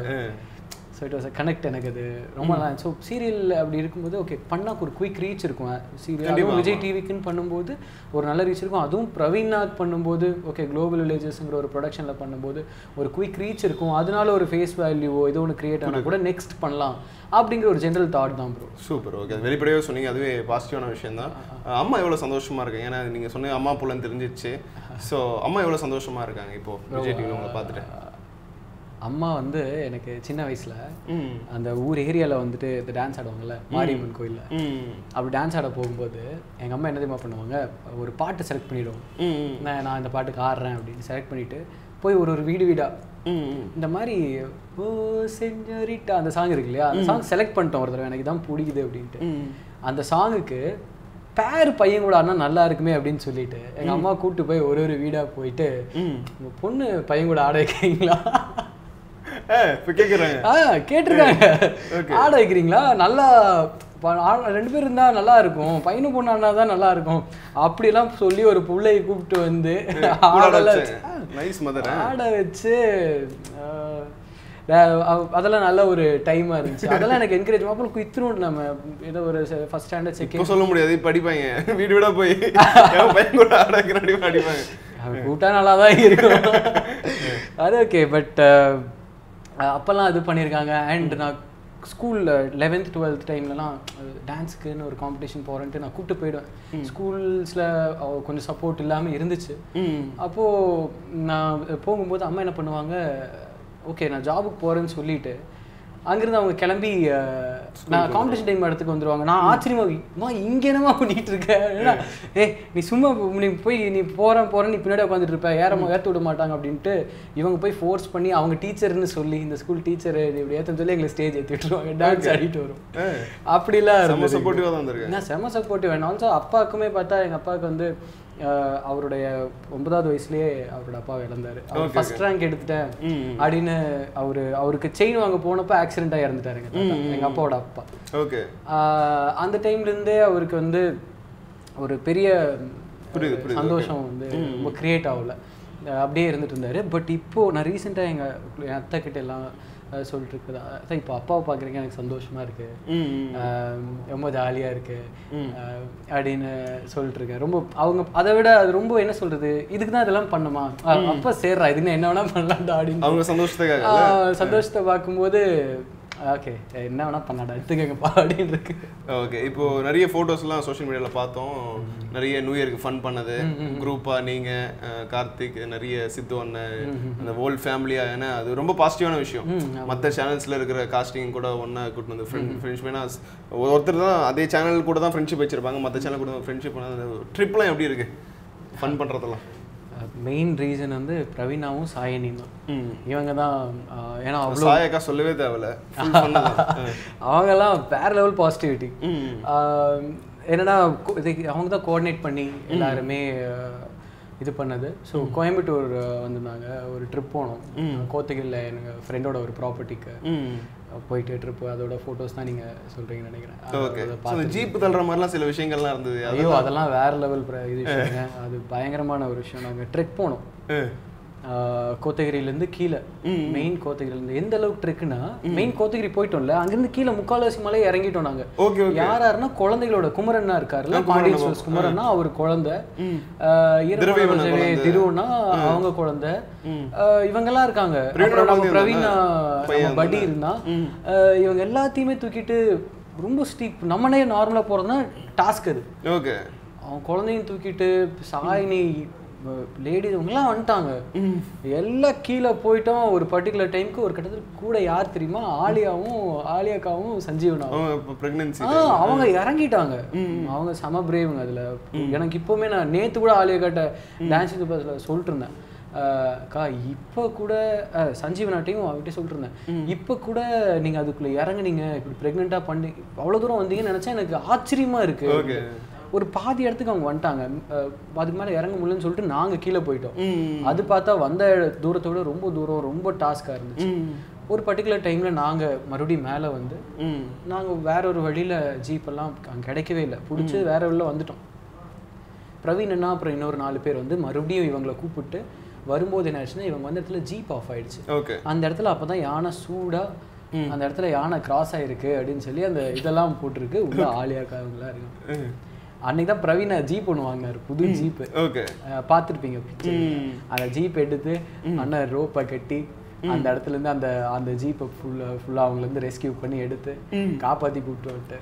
ஸோ இட் வாஸ் கனெக்ட் எனக்கு அது ரொம்ப நல்லா ஸோ சீரியல் அப்படி இருக்கும்போது ஓகே பண்ணாக்கு ஒரு குயிக் ரீச் இருக்கும் சீரியல் அதுவும் விஜய் டிவிக்குன்னு பண்ணும்போது ஒரு நல்ல ரீச் இருக்கும் அதுவும் பிரவீனாக் பண்ணும்போது ஓகே குளோபல் வில்லேஜஸ்ங்கிற ஒரு ப்ரொடக்ஷனில் பண்ணும்போது ஒரு குயிக் ரீச் இருக்கும் அதனால ஒரு ஃபேஸ் வேல்யூவோ ஏதோ ஒன்று கிரியேட் ஆனால் கூட நெக்ஸ்ட் பண்ணலாம் அப்படிங்கிற ஒரு ஜென்ரல் தாட் தான் ப்ரோ சூப்பர் ஓகே வெளிப்படையாக சொன்னீங்க அதுவே பாசிட்டிவான விஷயம் தான் அம்மா எவ்வளோ சந்தோஷமா இருக்காங்க ஏன்னா நீங்கள் சொன்னீங்க அம்மா புலன் தெரிஞ்சிச்சு ஸோ அம்மா எவ்வளோ சந்தோஷமா இருக்காங்க இப்போ விஜய் டிவியில் உங்களை பார்த்துட்டு அம்மா வந்து எனக்கு சின்ன வயசுல ம் அந்த ஊர் ஏரியாவில் வந்துட்டு இந்த டான்ஸ் ஆடுவாங்கல்ல மாரியம்மன் கோயிலில் ம் அப்படி டான்ஸ் ஆட போகும்போது எங்கள் அம்மா என்ன தெரியுமா பண்ணுவாங்க ஒரு பாட்டு செலக்ட் பண்ணிவிடுவோம் ம் நான் நான் இந்த பாட்டுக்கு ஆடுறேன் அப்படின்னு செலக்ட் பண்ணிட்டு போய் ஒரு ஒரு வீடு வீடா ம் இந்த மாதிரி ஓ செஞ்சரிட்டா அந்த சாங் இருக்கு இல்லையா அந்த சாங் செலக்ட் பண்ணிட்டோம் ஒரு தடவை எனக்கு தான் பிடிக்குது அப்படின்ட்டு ம் அந்த சாங்குக்கு பேர் பையன் கூட ஆடினா நல்லா இருக்குமே அப்படின்னு சொல்லிட்டு எங்க அம்மா கூட்டு போய் ஒரு ஒரு வீடா போயிட்டு ம் உங்க பொண்ணு பையன் கூட ஆட வைக்கிறீங்களா ஏ இப்போ கேட்குறாங்க ஆ கேட்டிருக்காங்க ஆட வைக்கிறீங்களா நல்லா ப- ஆ- ரெண்டு பேர் இருந்தா நல்லா இருக்கும் பையனும் பொண்ணு ஆடினா தான் நல்லா இருக்கும் அப்படிலாம் சொல்லி ஒரு பிள்ளையை கூப்பிட்டு வந்து ஆடல நைஸ் மதர் ஆட வச்சு ஆஹ், ட- அவ- அதெல்லாம் நல்ல ஒரு டைமா இருந்துச்சு அதெல்லாம் எனக்கு என்கரேஜ் அப்புறம் இத்தினோடு நம்ம ஏதோ ஒரு ஃபர்ஸ்ட் ஸ்டாண்டர்ட் செகண்ட் இப்போ சொல்ல முடியாது இப்போ அடிப்பாங்க வீடு வீடா போய் என் பையன் கூட ஆடக்கிறாடி அடிப்பாங்க கூட்டா நல்லா தான் இருக்கும் அது ஓகே பட் அப்போல்லாம் இது பண்ணியிருக்காங்க அண்ட் நான் ஸ்கூலில் லெவன்த் டுவெல்த் டைம்லலாம் டான்ஸுக்குன்னு ஒரு காம்படிஷன் போகிறேன்ட்டு நான் கூப்பிட்டு போயிடுவேன் ஸ்கூல்ஸில் கொஞ்சம் சப்போர்ட் இல்லாமல் இருந்துச்சு ம் அப்போது நான் போகும்போது அம்மா என்ன பண்ணுவாங்க ஓகே நான் ஜாபுக்கு போகிறேன்னு சொல்லிட்டு அங்கிருந்து அவங்க கிளம்பி அஹ், நான் காம்படிஷன் டைம் இடத்துக்கு வந்துருவாங்க நான் ஆச்சரியமா மா இங்க என்னமா பண்ணிட்டு இருக்க ஏன்னா, ஏய் நீ சும்மா நீ போய் நீ போறேன் போறேன் நீ பின்னாடி உட்காந்துட்டு இருப்ப ஏற ஏற்ற விட மாட்டாங்க அப்படின்ட்டு இவங்க போய் ஃபோர்ஸ் பண்ணி அவங்க டீச்சர்னு சொல்லி இந்த ஸ்கூல் டீச்சர் இப்படி ஏற்ற சொல்லி எங்களை ஸ்டேஜ் ஏற்றி விட்டுருவாங்க டான்ஸ் ஆடிட்டு வரும் அப்படிலாம் செம்ம இருந்தது. சப்போர்ட்டிவா தான் இருந்திருக்காங்க நான் செம சப்போர்ட்டிவ் அண்ட் ஆல்சோ அப்பாவுக்குமே பார்த்தா எங்கள் அப்பாவுக்கு வந்து அஹ், அவருடைய ஒன்பதாவது வயசுலயே அவரோட அப்பா இழந்தாரு அவர் ஃபர்ஸ்ட் ரேங்க் எடுத்துட்டேன் அப்படின்னு அவரு அவருக்கு செயின் வாங்க போனப்ப ஆக்சிடென்ட் ஆகி இறந்துட்டாரு எங்க தாத்தா. எங்க அப்பாவோட அப்பா ஓகே ஆஹ் அந்த டைம்ல இருந்தே அவருக்கு வந்து ஒரு பெரிய புரியுது, புரியுது. சந்தோஷம் வந்து ரொம்ப கிரியேட் ஆகல அஹ் அப்படியே இருந்துட்டு இருந்தாரு பட் இப்போ நான் ரீசெண்டாக எங்க என் அத்தை கிட்ட எல்லாம் அஹ் சொல்லிட்டு இருக்குதா அதான் இப்போ அப்பாவை பார்க்குறீங்க எனக்கு சந்தோஷமா இருக்கு ஆஹ் ரொம்ப ஜாலியா இருக்கு ஆஹ் அப்படின்னு சொல்லிட்டு இருக்கேன் ரொம்ப அவங்க அதை விட அது ரொம்ப என்ன சொல்றது இதுக்கு தான் இதெல்லாம் பண்ணுமா அஹ் அப்ப சேர்றா இதுக்கு நான் என்ன வேணா பண்ணலாம்டா அப்படின்னு அவங்க சந்தோஷத்துக்காக ஆஹ் சந்தோஷத்தை பார்க்கும்போது ஓகே என்ன வேணா பண்ணாடா எடுத்துக்கங்கப்பா அப்படின்னு இருக்கு ஓகே இப்போ நிறைய ஃபோட்டோஸ்லாம் சோஷியல் மீடியாவில் பார்த்தோம் நிறைய நியூ இயருக்கு ஃபன் பண்ணது குரூப்பாக நீங்கள் கார்த்திக் நிறைய சித்து அண்ணன் அந்த ஹோல் ஃபேமிலியாக ஏன்னா அது ரொம்ப பாசிட்டிவான விஷயம் மற்ற சேனல்ஸில் இருக்கிற காஸ்டிங் கூட ஒன்றா கூட்டு வந்து ஃப்ரெண்ட் ஃப்ரெண்ட்ஷிப் ஏன்னா ஒருத்தர் தான் அதே சேனல் கூட தான் ஃப்ரெண்ட்ஷிப் வச்சிருப்பாங்க மற்ற சேனல் கூட ஃப்ரெண்ட்ஷிப் பண்ண ட்ரிப்லாம் எப்படி இருக்கு ஃபன் பண்ணுறதெல்லாம் மெயின் ரீசன் வந்து பிரவீனாவும் சாயனியும் தான் இவங்க தான் ஆஹ் ஏன்னா அவ்வளோ சாயக்கா சொல்லவே தேவையில்ல Full fun தான். அவங்கெல்லாம் வேற லெவல் பாசிட்டிவிட்டி ம். என்னன்னா co- இது அவங்க தான் கோஆர்டினேட் பண்ணி எல்லாருமே ஆஹ், இது பண்ணது ஸோ கோயம்புத்தூர் ஆஹ், வந்திருந்தாங்க ஒரு ட்ரிப் போனோம் கோத்தகிரியில் எங்கள் ஃப்ரெண்டோட ஒரு ப்ராப்பர்ட்டிக்கு ம் போயிட்டு ட்ரிப் அதோட ஃபோட்டோஸ் தான் நீங்கள் சொல்கிறீங்கன்னு நினைக்கிறேன் ஓகே அதை ஸோ அந்த ஜீப் தள்ளுற மாதிரிலாம் சில விஷயங்கள்லாம் இருந்தது அது ஐயோ அதெல்லாம் வேற லெவல் இது விஷயங்க அது பயங்கரமான ஒரு விஷயம் நாங்கள் ட்ரெக் போனோம் ஆஹ் கோத்தகிரியிலேருந்து கீழே மெயின் கோத்தகிரிலேருந்து எந்த அளவுக்கு ட்ரெக்குன்னா மெயின் கோத்தகிரி போயிட்டோம்ல அங்கிருந்து கீழே முக்கால்வாசி மலை இறங்கிட்டோம் நாங்க ஓகே ஓகே யார் யாருன்னா குழந்தைகளோட குமரன்னா இருக்காருல்ல பாண்டியன் ஸ்டோர்ஸ் குமரன்னா அவர் குழந்தை ஆஹ் ஈரமான ரோஜாவே திருவுனா அவங்க குழந்தை ஆஹ் இவங்கெல்லாம் இருக்காங்க அப்புறம் நம்ம பிரவீனா நம்ம படி இருந்தா ஆஹ் இவங்க எல்லாத்தையுமே தூக்கிட்டு ரொம்ப ஸ்டீப் நம்மனே நார்மலா போறதுன்னா டாஸ்க் அது ஓகே அவன் குழந்தையும் தூக்கிட்டு சாயினி லேடி இவங்கெல்லாம் வந்துட்டாங்க எல்லாம் கீழே போயிட்டோம் ஒரு பர்டிகுலர் டைம்க்கு ஒரு கட்டத்தில் கூட யார் தெரியுமா ஆலியாவும் ஆலியாக்காவும் சஞ்சீவனாவும் அவன் இப்போ ப்ரெக்னென்சி ஆ அவங்க இறங்கிட்டாங்க அவங்க செம பிரேவுங்க அதுல எனக்கு இப்போவுமே நான் நேத்து கூட ஆலியா கிட்ட டான்ஸ் இது பஸ்ல சொல்லிட்டு இருந்தேன் ஆஹ் அக்கா இப்போ கூட ஆஹ் சஞ்சீவனாட்டையும் அவர்கிட்ட சொல்லிட்டு இருந்தேன் இப்போ கூட நீங்க அதுக்குள்ள இறங்குனீங்க இப்படி ப்ரெக்னெண்டா பண்ணி அவ்வளவு தூரம் வந்தீங்கன்னு நினைச்சா எனக்கு ஆச்சரியமா இருக்கு ஓகே ஒரு பாதி இடத்துக்கு அவங்க வந்துட்டாங்க அஹ் அதுக்கு மேலே இறங்க முடியலன்னு சொல்லிட்டு நாங்கள் கீழே போயிட்டோம் ம் அது பார்த்தா வந்த தூரத்தோட ரொம்ப தூரம் ரொம்ப டாஸ்காக இருந்துச்சு ம் ஒரு பர்டிகுலர் டைமில் நாங்கள் மறுபடியும் மேலே வந்து ம் நாங்கள் வேற ஒரு வழியில் ஜீப் எல்லாம் அங்கே கிடைக்கவே இல்லை பிடிச்சி வேற வழியில் வந்துட்டோம் பிரவீன் அண்ணா அப்புறம் இன்னொரு நாலு பேர் வந்து மறுபடியும் இவங்களை கூப்பிட்டு வரும்போது என்ன ஆச்சுன்னா இவங்க வந்த இடத்துல ஜீப் ஆஃப் ஆயிடுச்சு ஓகே அந்த இடத்துல அப்பதான் யானை சூடா அந்த இடத்துல யானை கிராஸ் ஆயிருக்கு அப்படின்னு சொல்லி அந்த இதெல்லாம் போட்டிருக்கு உள்ள ஆலியாக்கா இவங்களாம் இருக்கு அன்னைக்கு தான் பிரவீனா ஜீப் ஒன்று வாங்கினாரு புது ஜீப் ஓகே பார்த்துருப்பீங்க அந்த ஜீப் எடுத்து அண்ணன் ரோப்பை கட்டி அந்த இடத்துல இருந்து அந்த அந்த ஜீப்பை ஃபுல்லா ஃபுல்லா அவங்கள இருந்து ரெஸ்கியூ பண்ணி எடுத்து காப்பாத்தி கூப்பிட்டு வந்துட்டு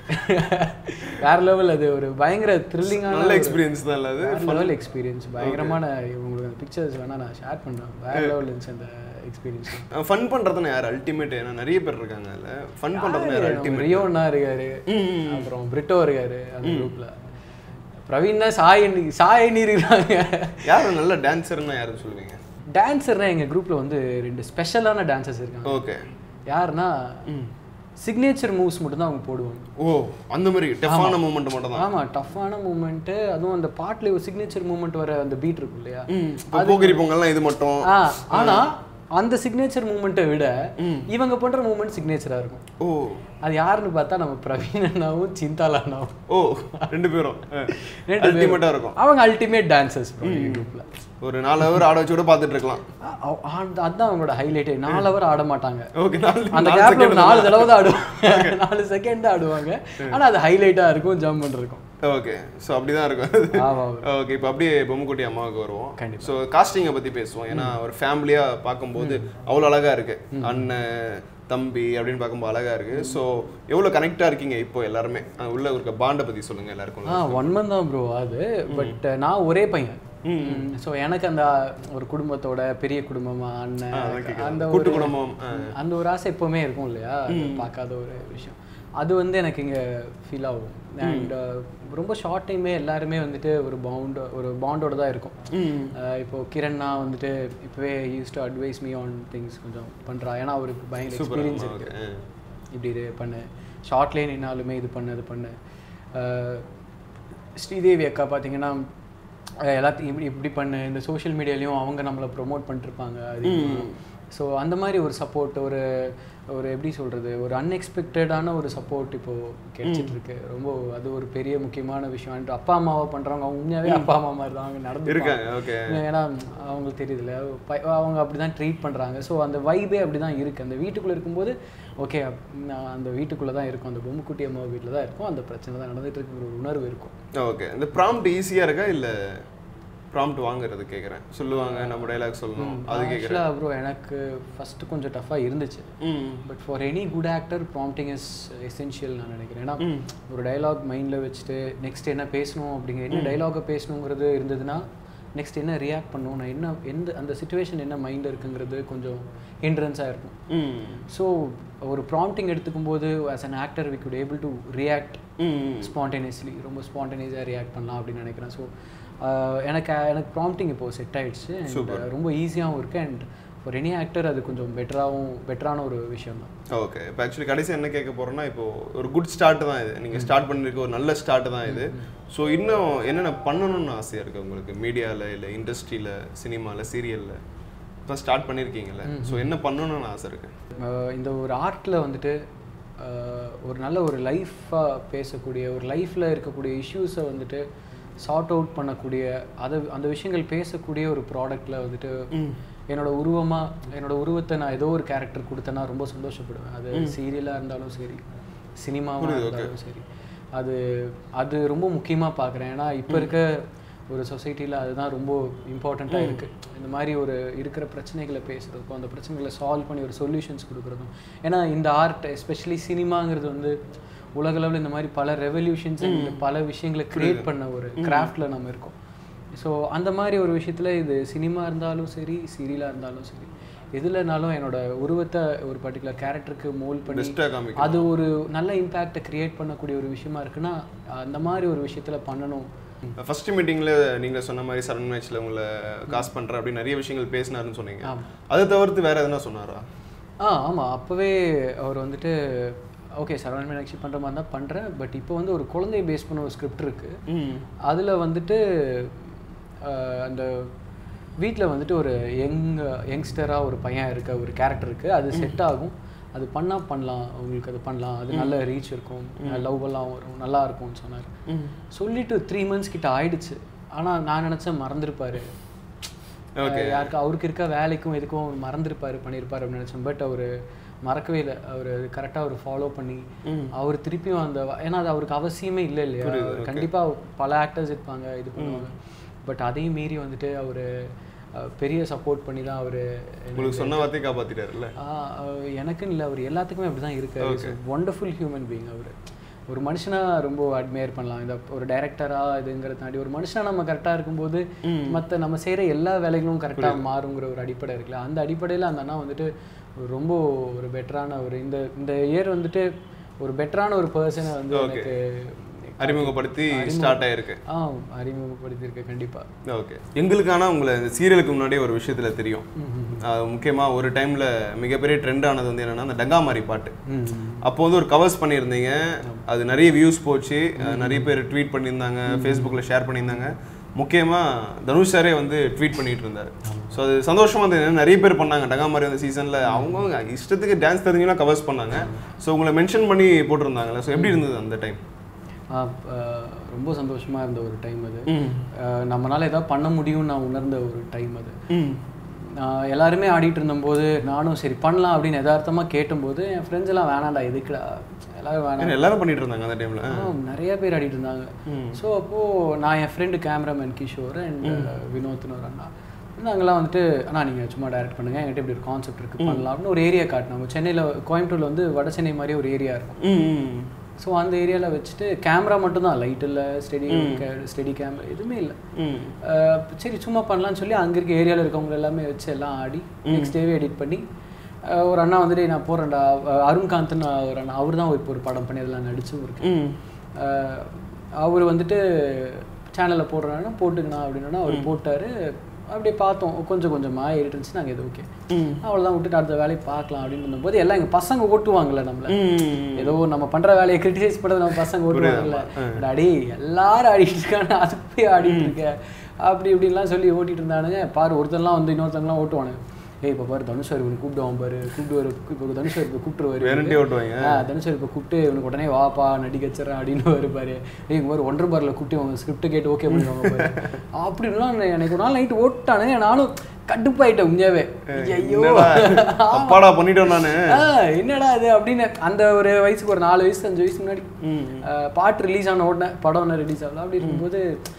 வேற லெவல் அது ஒரு பயங்கர த்ரில்லிங்கான நல்ல எக்ஸ்பீரியன்ஸ் தான் இல்ல அது லெவல் எக்ஸ்பீரியன்ஸ் பயங்கரமான உங்களுக்கு அந்த பிக்சர்ஸ் வேணா நான் ஷேர் பண்றேன் வேற லெவல் இருந்துச்சு அந்த எக்ஸ்பீரியன்ஸ் ஃபன் பண்றதுன்னு யார் அல்டிமேட் ஏன்னா நிறைய பேர் இருக்காங்க அதுல ஃபன் பண்றதுன்னு யார் அல்டிமேட் ரியோன்னா இருக்காரு அப்புறம் பிரிட்டோ இருக்காரு அந்த குரூப்ல பிரவீன் தான் சாயணி சாயணி இருக்காங்க யார் நல்ல டான்சர்னா யாருன்னு சொல்லுவீங்க டான்சர்னா எங்க குரூப்ல வந்து ரெண்டு ஸ்பெஷலான டான்சர்ஸ் இருக்காங்க ஓகே யாருன்னா சிக்னேச்சர் மூவ்ஸ் மட்டும் தான் அவங்க போடுவாங்க ஓ அந்த மாதிரி டெஃபான மூமெண்ட் மட்டும் தான் ஆமா டஃப்பான மூமெண்ட்டு அதுவும் அந்த பாட்டுல ஒரு சிக்னேச்சர் மூமெண்ட் வர அந்த பீட் இருக்கும் இல்லையா இப்போ போகிரி பொங்கல்லாம் இது மட்டும் ஆ ஆனா அந்த சிக்னேச்சர் மூமெண்ட்டை விட இவங்க பண்ற மூமெண்ட் சிக்னேச்சரா இருக்கும் ஓ அது யாருன்னு பார்த்தா நம்ம பிரவீன் அண்ணாவும் சிந்தால் அண்ணாவும் ஓ ரெண்டு பேரும் ரெண்டு அல்டிமேட்டா இருக்கும் அவங்க அல்டிமேட் டான்சர்ஸ் குரூப்ல ஒரு நாலு ஹவர் ஆட வச்சு கூட பார்த்துட்டு இருக்கலாம் அதான் அவங்களோட ஹைலைட்டே நாலு ஹவர் ஆட மாட்டாங்க ஓகே நாலு அந்த கேப்ல ஒரு நாலு தடவை தான் ஆடுவாங்க நாலு செகண்ட் தான் ஆடுவாங்க ஆனா அது ஹைலைட்டா இருக்கும் ஜம்ப் பண்ணிருக்கும் ஓகே ஸோ அப்படிதான் இருக்கும் ஆமா ஓகே இப்போ அப்படியே பொம்முக்குட்டி அம்மாவுக்கு வருவோம் கண்டிப்பா. ஸோ காஸ்டிங்கை பத்தி பேசுவோம் ஏன்னா ஒரு ஃபேமிலியா பார்க்கும்போது அவ்வளோ அழகா இருக்கு அண்ணன் தம்பி அப்படின்னு பார்க்கும்போது அழகா இருக்கு ஸோ எவ்வளோ கனெக்டா இருக்கீங்க இப்போ எல்லாருமே அஹ் உள்ள இருக்க பாண்டை பத்தி சொல்லுங்க எல்லாருக்கும் ஆ ஒன் மந்த் தான் ப்ரோ அது பட் நான் ஒரே பையன் ஸோ எனக்கு அந்த ஒரு குடும்பத்தோட பெரிய குடும்பமா அண்ணன் அந்த கூட்டு ஒரு குடும்பம் ஆ. அந்த ஒரு ஆசை எப்போவுமே இருக்கும் இல்லையா அது பார்க்காத ஒரு விஷயம் அது வந்து எனக்கு இங்கே ஃபீல் ஆகும் அண்ட் ரொம்ப ஷார்ட் டைமே எல்லாருமே வந்துட்டு ஒரு பவுண்ட் ஒரு பாண்டோட தான் இருக்கும் அஹ் இப்போ கிரண்ணா வந்துட்டு இப்போவே use to advise me on things கொஞ்சம் பண்ணுறா ஏன்னா அவருக்கு பயங்கர எக்ஸ்பீரியன்ஸ் ஆமா, இருக்கு okay. இப்படி இது பண்ணு ஷார்ட்லேயே நின்னாலுமே இது பண்ணு அது பண்ணு அஹ் ஸ்ரீதேவி அக்கா பார்த்தீங்கன்னா அஹ் எல்லாத்தையும் இப்படி இப்படி பண்ணு இந்த சோஷியல் மீடியாலையும் அவங்க நம்மளை ப்ரொமோட் பண்ணிருப்பாங்க அது ஸோ அந்த மாதிரி ஒரு சப்போர்ட் ஒரு ஒரு எப்படி சொல்கிறது ஒரு அன்எக்ஸ்பெக்டடான ஒரு சப்போர்ட் இப்போது கிடைச்சிட்டு இருக்கு ரொம்ப அது ஒரு பெரிய முக்கியமான விஷயம் And அப்பா அம்மாவை பண்ணுறவங்க அவங்க உண்மையாகவே அப்பா அம்மா மாதிரி தான் அவங்க நடந்து இருக்காங்க ஓகே ஏன்னா அவங்களுக்கு தெரியுதுல்ல ப- அவங்க அப்படி தான் ட்ரீட் பண்ணுறாங்க ஸோ அந்த வைபே அப்படி தான் இருக்குது அந்த வீட்டுக்குள்ளே இருக்கும்போது ஓகே நான் அந்த வீட்டுக்குள்ளே தான் இருக்கும் அந்த பொம்முக்குட்டி அம்மா வீட்டில் தான் இருக்கும் அந்த பிரச்சனை தான் நடந்துட்டு இருக்குங்கிற ஒரு உணர்வு இருக்கும் ஓகே இந்த ப்ராம்ப்ட் ஈஸியா இருக்கா இல்ல ப்ராம்ப்ட் வாங்குறது கேக்குறேன் சொல்லுவாங்க நம்ம டைலாக் சொல்லணும் அது கேக்குறேன் ஆக்சுவலாக ப்ரோ எனக்கு ஃபஸ்ட்டு கொஞ்சம் டஃப்பாக இருந்துச்சு ம் but for any good actor prompting is essential நான் நினைக்கிறேன் ஏன்னா ஒரு டைலாக் மைண்டில் வச்சுட்டு நெக்ஸ்ட் என்ன பேசணும் அப்படிங்கிற என்ன டைலாகை பேசணுங்கிறது இருந்ததுன்னா நெக்ஸ்ட் என்ன ரியாக்ட் பண்ணணும் நான் என்ன எந்த அந்த சுச்சுவேஷன் என்ன மைண்டில் இருக்குங்கிறது கொஞ்சம் ஹிண்ட்ரன்ஸாக இருக்கும் ம் ஸோ ஒரு ப்ராம்ப்டிங் எடுத்துக்கும் போது as an actor we good able to react hmm spontaneously ரொம்ப ஸ்பான்டேனியஸாக ரியாக்ட் பண்ணலாம் அப்படின்னு நினைக்கிறேன் ஸோ எனக்கு எனக்கு ப்ராம்ப்டிங் இப்போது செட் ஆயிடுச்சு and, uh, ரொம்ப ஈஸியாகவும் இருக்குது அண்ட் ஃபார் எனி ஆக்டர் அது கொஞ்சம் பெட்டராகவும் பெட்டரான ஒரு விஷயம் தான் ஓகே இப்போ ஆக்சுவலி கடைசி என்ன கேட்க போறோம்னா இப்போ ஒரு குட் ஸ்டார்ட் தான் இது நீங்க ஸ்டார்ட் பண்ணிருக்க ஒரு நல்ல ஸ்டார்ட் தான் இது ஸோ இன்னும் என்னென்ன பண்ணணும்னு ஆசையா இருக்கு உங்களுக்கு மீடியால இல்ல இண்டஸ்ட்ரியில சினிமால சீரியல்ல இப்போ ஸ்டார்ட் பண்ணியிருக்கீங்கல்ல ஸோ என்ன பண்ணணும்னு ஆசை இருக்கு அஹ் இந்த ஒரு ஆர்ட்டில் வந்துட்டு அஹ் ஒரு நல்ல ஒரு லைஃப்பாக பேசக்கூடிய ஒரு லைஃப்பில் இருக்கக்கூடிய இஷ்யூஸை வந்துட்டு சார்ட் அவுட் பண்ணக்கூடிய அதை அந்த விஷயங்கள் பேசக்கூடிய ஒரு ப்ராடக்ட்டில் வந்துட்டு என்னோட உருவமாக என்னோட உருவத்தை நான் ஏதோ ஒரு கேரக்டர் கொடுத்தேன்னா ரொம்ப சந்தோஷப்படுவேன் அது சீரியலாக இருந்தாலும் சரி சினிமாவாக இருந்தாலும் சரி அது அது ரொம்ப முக்கியமாக பார்க்குறேன் ஏன்னா இப்போ இருக்க ஒரு சொசைட்டியில் அதுதான் ரொம்ப இம்பார்ட்டண்ட்டாக இருக்குது இந்த மாதிரி ஒரு இருக்கிற பிரச்சனைகளை பேசுகிறதுக்கும் அந்த பிரச்சனைகளை சால்வ் பண்ணி ஒரு சொல்யூஷன்ஸ் கொடுக்குறதும் ஏன்னா இந்த ஆர்ட் எஸ்பெஷலி சினிமாங்கிறது வந்து உலகளவில் இந்த மாதிரி பல ரெவல்யூஷன்ஸ் பல விஷயங்களை கிரியேட் பண்ண ஒரு கிராஃப்டில் நம்ம இருக்கோம் ஸோ அந்த மாதிரி ஒரு விஷயத்தில் இது சினிமா இருந்தாலும் சரி சீரியலாக இருந்தாலும் சரி எதுலனாலும் என்னோட உருவத்தை ஒரு பர்டிகுலர் கேரக்டருக்கு மோல்ட் பண்ணி பெஸ்ட்டாக காமிக்க அது ஒரு நல்ல இம்பேக்டை கிரியேட் பண்ணக்கூடிய ஒரு விஷயமா இருக்குன்னா அந்த மாதிரி ஒரு விஷயத்துல பண்ணணும் ஃபர்ஸ்ட் மீட்டிங்ல நீங்க சொன்ன மாதிரி சரண் மேட்ச்ல உங்களை காசு பண்றேன் அப்படி நிறைய விஷயங்கள் பேசினாருன்னு சொன்னீங்க ஆமா. அதை தவிர்த்து வேற எதுனா சொன்னாரா ஆ ஆமாம் அப்போவே அவர் வந்துட்டு ஓகே சரவணன் மீனாட்சி பண்ணுற மாதிரி தான் பண்ணுறேன் பட் இப்போ வந்து ஒரு குழந்தைய பேஸ் பண்ண ஒரு ஸ்கிரிப்ட் இருக்குது ம் அதில் வந்துட்டு அஹ், அந்த வீட்டில் வந்துட்டு ஒரு யங் யங்ஸ்டராக ஒரு பையன் இருக்க ஒரு கேரக்டர் இருக்குது அது செட் ஆகும் அது பண்ணால் பண்ணலாம் உங்களுக்கு அது பண்ணலாம் அது நல்ல ரீச் இருக்கும் லவ் எல்லாம் வரும் நல்லா இருக்கும்னு சொன்னார் சொல்லிட்டு த்ரீ மந்த்ஸ் கிட்ட ஆயிடுச்சு ஆனால் நான் நினச்சேன் மறந்துருப்பாரு அஹ் யாருக்கு அவருக்கு இருக்க வேலைக்கும் எதுக்கும் அவர் மறந்துருப்பாரு பண்ணியிருப்பாரு அப்படின்னு நினச்சேன் பட் அவர் மறக்கவே இல்லை அவர் கரெக்டாக அவர் ஃபாலோ பண்ணி அவர் திருப்பியும் அந்த வ- ஏன்னா அது அவருக்கு அவசியமே இல்லை இல்லையா அவர் கண்டிப்பா பல ஆக்டர்ஸ் இருப்பாங்க இது பண்ணுவாங்க பட் அதையும் மீறி வந்துட்டு அவர் பெரிய சப்போர்ட் பண்ணி தான் அவர் உங்களுக்கு சொன்ன வார்த்தையை காப்பாத்திட்டாருல்ல எனக்குன்னு இல்லை அவர் எல்லாத்துக்குமே அப்படி தான் இருக்காரு ஒண்டர்ஃபுல் ஹியூமன் பீயிங் அவர் ஒரு மனுஷனா ரொம்ப அட்மையர் பண்ணலாம் இந்த ஒரு டைரக்டரா இதுங்கிறத தாண்டி ஒரு மனுஷனா நம்ம கரெக்டாக இருக்கும்போது மற்ற நம்ம செய்கிற எல்லா வேலைகளும் கரெக்டாக மாறுங்கிற ஒரு அடிப்படை இருக்குல்ல அந்த அடிப்படையில் அந்த அண்ணா வந்துட்டு ஒரு ரொம்ப ஒரு பெட்டரான ஒரு இந்த இந்த இயர் வந்துட்டு ஒரு பெட்டரான ஒரு பர்சனை வந்து எனக்கு அறிமுகப்படுத்தி ஸ்டார்ட் ஆயிருக்கு ஆ அறிமுகப்படுத்தியிருக்க கண்டிப்பா ஓகே எங்களுக்கான உங்களை இந்த சீரியலுக்கு முன்னாடி ஒரு விஷயத்துல தெரியும் அது முக்கியமா ஒரு டைம்ல மிகப்பெரிய ட்ரெண்ட் ஆனது வந்து என்னன்னா அந்த டங்காமாரி பாட்டு அப்போ வந்து ஒரு கவர்ஸ் பண்ணியிருந்தீங்க அது நிறைய வியூஸ் போச்சு அது நிறைய பேர் ட்வீட் பண்ணியிருந்தாங்க ஃபேஸ்புக்கில் ஷேர் பண்ணியிருந்தாங்க முக்கியமா தனுஷ் சாரே வந்து ட்வீட் பண்ணிட்டு இருந்தாரு ஸோ அது சந்தோஷமா இருந்தது நிறைய பேர் பண்ணாங்க டங்காமாரி அந்த சீசன்ல அவங்க இஷ்டத்துக்கு டான்ஸ் தெரிஞ்சவங்க கவர்ஸ் பண்ணாங்க ஸோ உங்களை மென்ஷன் பண்ணி போட்டிருந்தாங்கல்ல ஸோ எப்படி இருந்தது அந்த டைம் ஆ, ஆ, ரொம்ப சந்தோஷமா இருந்த ஒரு டைம் அது ஆ, நம்மனால ஏதாவது பண்ண முடியும்னு நான் உணர்ந்த ஒரு டைம் அது ஆ, எல்லாருமே ஆடிட்டு இருந்தபோது நானும் சரி பண்ணலாம் அப்படின்னு யதார்த்தமா கேட்டும்போது என் ஃப்ரெண்ட்ஸ் எல்லாம் வேணாம்டா எதுக்குடா எல்லாரும் வேணாம் ஏன்னா எல்லாரும் பண்ணிட்டு இருந்தாங்க அந்த டைம்ல ஆ, நிறைய பேர் ஆடிட்டு இருந்தாங்க ஸோ அப்போது நான் என் ஃப்ரெண்டு கேமராமேன் கிஷோர் அண்ட் வினோத்னு ஒரு அண்ணா நாங்களாம் வந்துட்டு அண்ணா நீங்கள் சும்மா டைரக்ட் பண்ணுங்க என்கிட்ட இப்படி ஒரு கான்செப்ட் இருக்குது பண்ணலாம் அப்படின்னு ஒரு ஏரியா காட்டினாங்க சென்னையில் கோயம்புத்தூர்ல வந்து வட சென்னை மாதிரி ஒரு ஏரியா இருக்கும் ம் ஸோ அந்த ஏரியாவில் வச்சுட்டு கேமரா மட்டும்தான் லைட் இல்லை ஸ்டெடி ஸ்டெடி கேமரா எதுவுமே இல்லை ம் அஹ் சரி சும்மா பண்ணலாம்னு சொல்லி அங்கே இருக்க ஏரியாவில் இருக்கவங்க எல்லாமே வச்சு எல்லாம் ஆடி நெக்ஸ்ட் டேவே எடிட் பண்ணி அஹ் ஒரு அண்ணா வந்துட்டு நான் போகிறேன்டா அருண்காந்த்னு ஒரு அண்ணா அவர் தான் இப்போ ஒரு படம் பண்ணி அதெல்லாம் நடிச்சும் இருக்கு ம் அஹ் அவர் வந்துட்டு சேனலில் போடுறாங்கன்னா போட்டுக்கணும் அப்படின்னா அவர் போட்டார் அப்படியே பார்த்தோம் கொஞ்சம் கொஞ்சமாக ஏறிட்டு இருந்துச்சு நாங்கள் இது ஓகே ம் அவ்வளோதான் விட்டுட்டு அடுத்த வேலையை பார்க்கலாம் அப்படின்னு இருந்தபோது எல்லாம் எங்கள் பசங்க ஓட்டுவாங்கல்ல நம்மள ம் ஏதோ நம்ம பண்ற வேலையை கிரிட்டிசைஸ் பண்றது நம்ம பசங்க ஓட்டுவாங்கல்ல அடே எல்லாரும் ஆடிட்டு இருக்காங்க அது போய் ஆடிட்டு இருக்க அப்படி இப்படின்லாம் சொல்லி ஓட்டிட்டு இருந்தானுங்க பாரு ஒருத்தன்லாம் வந்து இன்னொருத்தங்கலாம் ஓட்டுவானுங்க ஏய் இப்போ பாரு தனுஷ் சார் இவனு கூப்பிடுவான் பாரு கூப்பிடுவாரு இப்போ தனுஷ் சார் இப்போ கூப்பிட்டுருவாரு வேறண்டி ஓட்டுவாங்க ஆ தனுஷ் சார் இப்போ கூப்பிட்டு இவனுக்கு உடனே வாப்பா நடிக்க வச்சிடறேன் அப்படின்னு வருப்பாரு ஏய் இங்க மாதிரி ஒன்றரை பாரில் கூப்பிட்டு அவங்க ஸ்கிரிப்ட் கேட்டு ஓகே பண்ணிடுவாங்க பாரு அப்படின்லாம் எனக்கு ஒரு நாள் நைட்டு ஓட்டானுங்க நானும் கடுப்பாயிட்டேன் உண்மையாவே ஐயோ என்னடா தப்பாடா பண்ணிட்டோம் நானு ஆ, என்னடா இது அப்படின்னு அந்த ஒரு வயசுக்கு ஒரு நாலு வயசு அஞ்சு வயசு முன்னாடி ம் ஆ, பாட்டு ரிலீஸ் ஆன உடனே படம் ஒன்று ரிலீஸ் ஆகல அப்படி இருக்கும்போது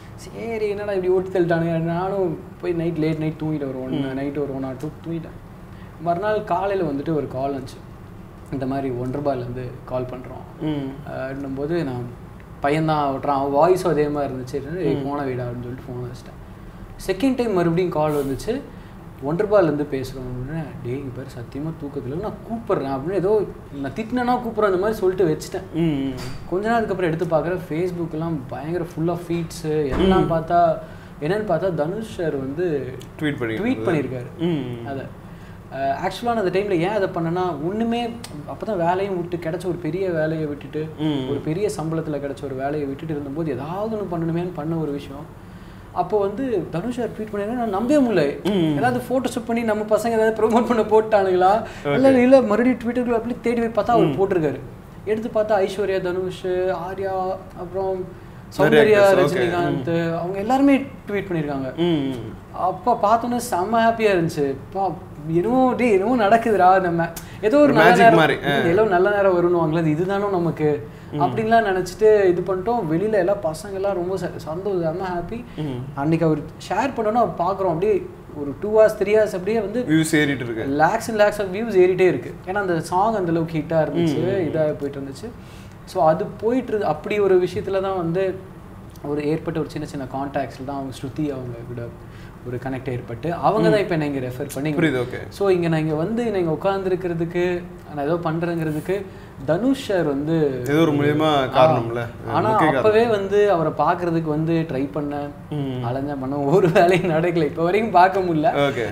சரி என்னடா இப்படி ஓட்டி தள்ளிட்டானுங்க நானும் போய் நைட் லேட் நைட் தூங்கிட்டேன் ஒரு ஒன் நைட் ஒரு ஒன் ஆர் டூ தூங்கிட்டேன் மறுநாள் காலையில் வந்துட்டு ஒரு கால் வந்துச்சு இந்த மாதிரி ஒன் ரூபாயிலேருந்து கால் பண்ணுறோம் ம் அப்படின்னும்போது நான் பையன்தான் ஓட்டுறான் அவன் வாய்ஸும் அதே மாதிரி இருந்துச்சு ஏய் போன வீடா அப்படின்னு சொல்லிட்டு ஃபோன் வச்சிட்டேன் செகண்ட் டைம் மறுபடியும் கால் வந்துச்சு ஒன் ரூபாயிலேருந்து பேசுகிறோம் அப்படின்னு டேய் இங்க பாரு சத்தியமாக தூக்கத்தில் இல்ல, நான் கூப்பிட்றேன் அப்படின்னு ஏதோ நான் திட்டினா கூப்பிட்றேன் அந்த மாதிரி சொல்லிட்டு வச்சுட்டேன் ம் கொஞ்ச நேரத்துக்கு அப்புறம் எடுத்து பார்க்குறேன் ஃபேஸ்புக்கெல்லாம் பயங்கர ஃபுல் ஆஃப் ஃபீட்ஸு எல்லாம் பார்த்தா என்னன்னு பார்த்தா தனுஷ் சார் வந்து ட்வீட் பண்ணி ட்வீட் பண்ணியிருக்காரு ம் அதை ஆக்சுவலாக நான் அந்த டைமில் ஏன் அதை பண்ணேன்னா ஒன்றுமே அப்போ தான் வேலையும் விட்டு கிடைச்ச ஒரு பெரிய வேலையை விட்டுட்டு ம். ஒரு பெரிய சம்பளத்தில் கிடைச்ச ஒரு வேலையை விட்டுட்டு இருந்தபோது ஏதாவது ஒன்று பண்ணணுமேன்னு பண்ண ஒரு விஷயம் அப்போ வந்து தனுஷ் சார் ட்வீட் பண்ணி நான் நம்பவே முடியல ஏதாவது ஃபோட்டோஷூட் பண்ணி நம்ம பசங்க ஏதாவது ப்ரோமோட் பண்ண போட்டானுங்களா இல்லை இல்லை மறுபடியும் ட்விட்டருக்குள்ள அப்படி தேடி போய் பார்த்தா அவர் போட்டிருக்காரு எடுத்து பார்த்தா ஐஸ்வர்யா தனுஷ் ஆர்யா அப்புறம் சௌந்தர்யா actors, okay. ரஜினிகாந்த் அவங்க எல்லாருமே ட்வீட் பண்ணியிருக்காங்க ம் அப்போ பார்த்தோன்னே செம்ம ஹாப்பியாக இருந்துச்சு பா என்னமோ டே என்னமோ நடக்குதுடா நம்ம ஏதோ ஒரு ஒரு நல்ல magic நேரம் மாதிரி, ஏதோ நல்ல நேரம் வரும்னுவாங்களே அது இதுதானோ நமக்கு அப்படின்லாம் நினச்சிட்டு இது பண்ணிட்டோம் வெளியில் எல்லாம் பசங்கெல்லாம் ரொம்ப ச- சந்தோஷம் செம்ம ஹாப்பி அன்னைக்கு அவர் ஷேர் பண்ணோன்னா பார்க்குறோம் அப்படியே ஒரு டூ ஹவர்ஸ் த்ரீ ஹவர்ஸ் அப்படியே வந்து வியூஸ் ஏறிட்டு இருக்கு lakhs and lakhs of views ஏறிட்டே இருக்கு ஏன்னா அந்த சாங் அந்த அளவுக்கு ஹிட்டாக இருந்துச்சு இதாக போயிட்டு இருந்துச்சு ஸோ அது போயிட்டு இருக்கு அப்படி ஒரு விஷயத்துல தான் வந்து ஒரு ஏற்பட்ட ஒரு சின்ன சின்ன கான்டாக்ட்ஸில் தான் அவங்க ஸ்ருதி அவங்க கூட ஒரு கனெக்ட் ஏற்பட்டு அவங்க தான் இப்போ இங்கே ரெஃபர் பண்ணி புரியுது ஓகே ஸோ இங்கே நான் இங்கே வந்து நான் இங்கே உட்காந்துருக்கிறதுக்கு நான் ஏதோ பண்ணுறேங்கிறதுக்கு தனுஷ் சார் வந்து ஏதோ ஒரு மூலியமா காரணம்ல ஆனா அப்பவே வந்து அவரை பார்க்கறதுக்கு வந்து ட்ரை பண்ணேன் அலைஞ்சேன் பண்ண ஒரு வேலையும் நடக்கல இப்போ வரைக்கும் பார்க்க முடியல ஓகே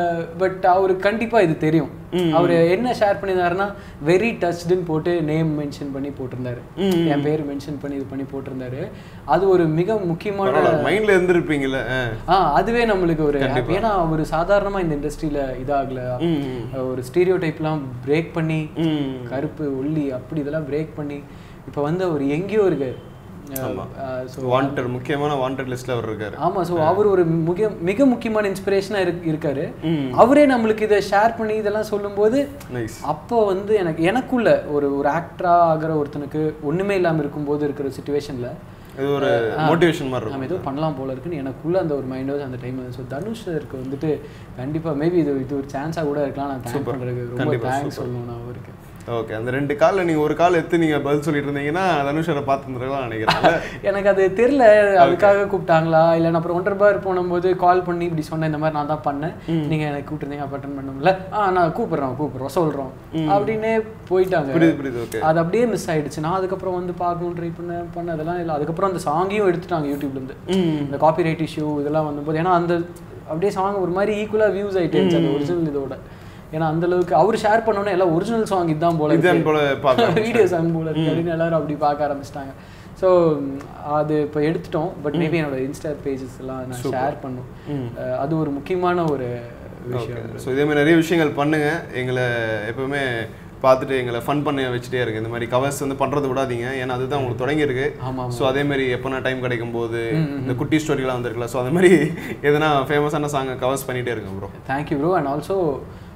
பட் அவருக்கு கண்டிப்பா இது தெரியும் அவர் என்ன ஷேர் பண்ணியிருந்தாருன்னா வெரி டச்டுன்னு போட்டு நேம் மென்ஷன் பண்ணி போட்டிருந்தாரு என் பேர் மென்ஷன் பண்ணி இது பண்ணி போட்டிருந்தாரு அது ஒரு மிக முக்கியமான மைண்ட்ல இருந்திருப்பீங்கல்ல ஆ. ஆ அதுவே நம்மளுக்கு ஒரு happy. ஏன்னா அவர் சாதாரணமா இந்த இண்டஸ்ட்ரியில இதாகல ம் ஒரு ஸ்டீரியோ டைப்லாம் பிரேக் பண்ணி ம் கருப்பு ஒல்லி அப்படி இதெல்லாம் பிரேக் பண்ணி இப்போ வந்து அவர் எங்கேயோ இருக்காரு ஸோ வாண்டட் முக்கியமான வாண்டட் லிஸ்ட்ல அவர் இருக்காரு ஆமா ஸோ அவர் ஒரு மிக மிக முக்கியமான இன்ஸ்பிரேஷனாக இருக்கு இருக்காரு அவரே நம்மளுக்கு இதை ஷேர் பண்ணி இதெல்லாம் சொல்லும்போது நைஸ் அப்போ வந்து எனக்கு எனக்குள்ள ஒரு ஒரு ஆக்டரா ஆகிற ஒருத்தனுக்கு ஒண்ணுமே இல்லாம இருக்கும்போது இருக்கிற சுச்சுவேஷன்ல இது ஒரு மோட்டிவேஷன் மாதிரி இருக்கும் நம்ம ஏதோ பண்ணலாம் போல இருக்குன்னு எனக்குள்ள அந்த ஒரு மைண்ட் வாஸ் அந்த டைம் ஸோ தனுஷ் இருக்கு வந்துட்டு கண்டிப்பா மேபி இது இது ஒரு சான்ஸாக கூட இருக்கலாம் நான் தேங்க் பண்றதுக்கு ரொம்ப கண்டிப்பா, தேங்க்ஸ் சொல்லணும் நான் அவருக்கு ஓகே அந்த ரெண்டு கால்ல நீங்க ஒரு கால் எடுத்து நீங்க பதில் சொல்லிட்டு இருந்தீங்கன்னா தனுஷரை பார்த்துருந்துருக்கலாம் நினைக்கிறேன் எனக்கு அது தெரியல அதுக்காக கூப்பிட்டாங்களா இல்லை நான் அப்புறம் ஒன்றரை பார் போனும்போது கால் பண்ணி இப்படி சொன்னேன் இந்த மாதிரி நான் தான் பண்ணேன் நீங்க எனக்கு கூப்பிட்டுருந்தீங்க அப்போ அட்டன் பண்ணோம்ல ஆ நான் கூப்பிடுறோம் கூப்பிடுறோம் சொல்றோம் அப்படின்னே போயிட்டாங்க புரியுது புரியுது ஓகே அது அப்படியே மிஸ் ஆயிடுச்சு நான் அதுக்கப்புறம் வந்து பார்க்கணும் ட்ரை பண்ண பண்ண அதெல்லாம் இல்லை அதுக்கப்புறம் அந்த சாங்கையும் எடுத்துட்டாங்க யூடியூப்ல இருந்து இந்த காப்பி ரைட் இஷ்யூ இதெல்லாம் வந்தபோது ஏன்னா அந்த அப்படியே சாங் ஒரு மாதிரி ஈக்குவலாக வியூஸ் ஆயிட்டே இருந்துச்சு அந்த ஒரிஜினல் இதோட ஏன்னா அந்த அளவுக்கு அவர் ஷேர் பண்ணோன்னே எல்லாம் ஒரிஜினல் சாங் இதுதான் போல இருக்கு. இதுதான் போல பார்க்க வீடியோ சாங் போல இருக்கு அப்படின்னு எல்லாரும் அப்படி பார்க்க ஆரம்பிச்சிட்டாங்க ஸோ அது இப்போ எடுத்துட்டோம் பட் மேபி என்னோட இன்ஸ்டா பேஜஸ் எல்லாம் நான் ஷேர் பண்ணும் அஹ் அது ஒரு முக்கியமான ஒரு விஷயம் ஸோ இதே மாதிரி நிறைய விஷயங்கள் பண்ணுங்க எங்களை எப்பவுமே பார்த்துட்டு எங்களை ஃபன் பண்ண வச்சுட்டே இருக்கு இந்த மாதிரி கவர்ஸ் வந்து பண்றது விடாதீங்க ஏன்னா அதுதான் உங்களுக்கு தொடங்கியிருக்கு ஆமா, ஸோ அதே மாதிரி எப்போனா டைம் கிடைக்கும் போது இந்த குட்டி ஸ்டோரிலாம் வந்திருக்குல்ல ஸோ அந்த மாதிரி எதனா ஃபேமஸான சாங்கை கவர்ஸ் பண்ணிட்டே இருங்க bro thank you bro and also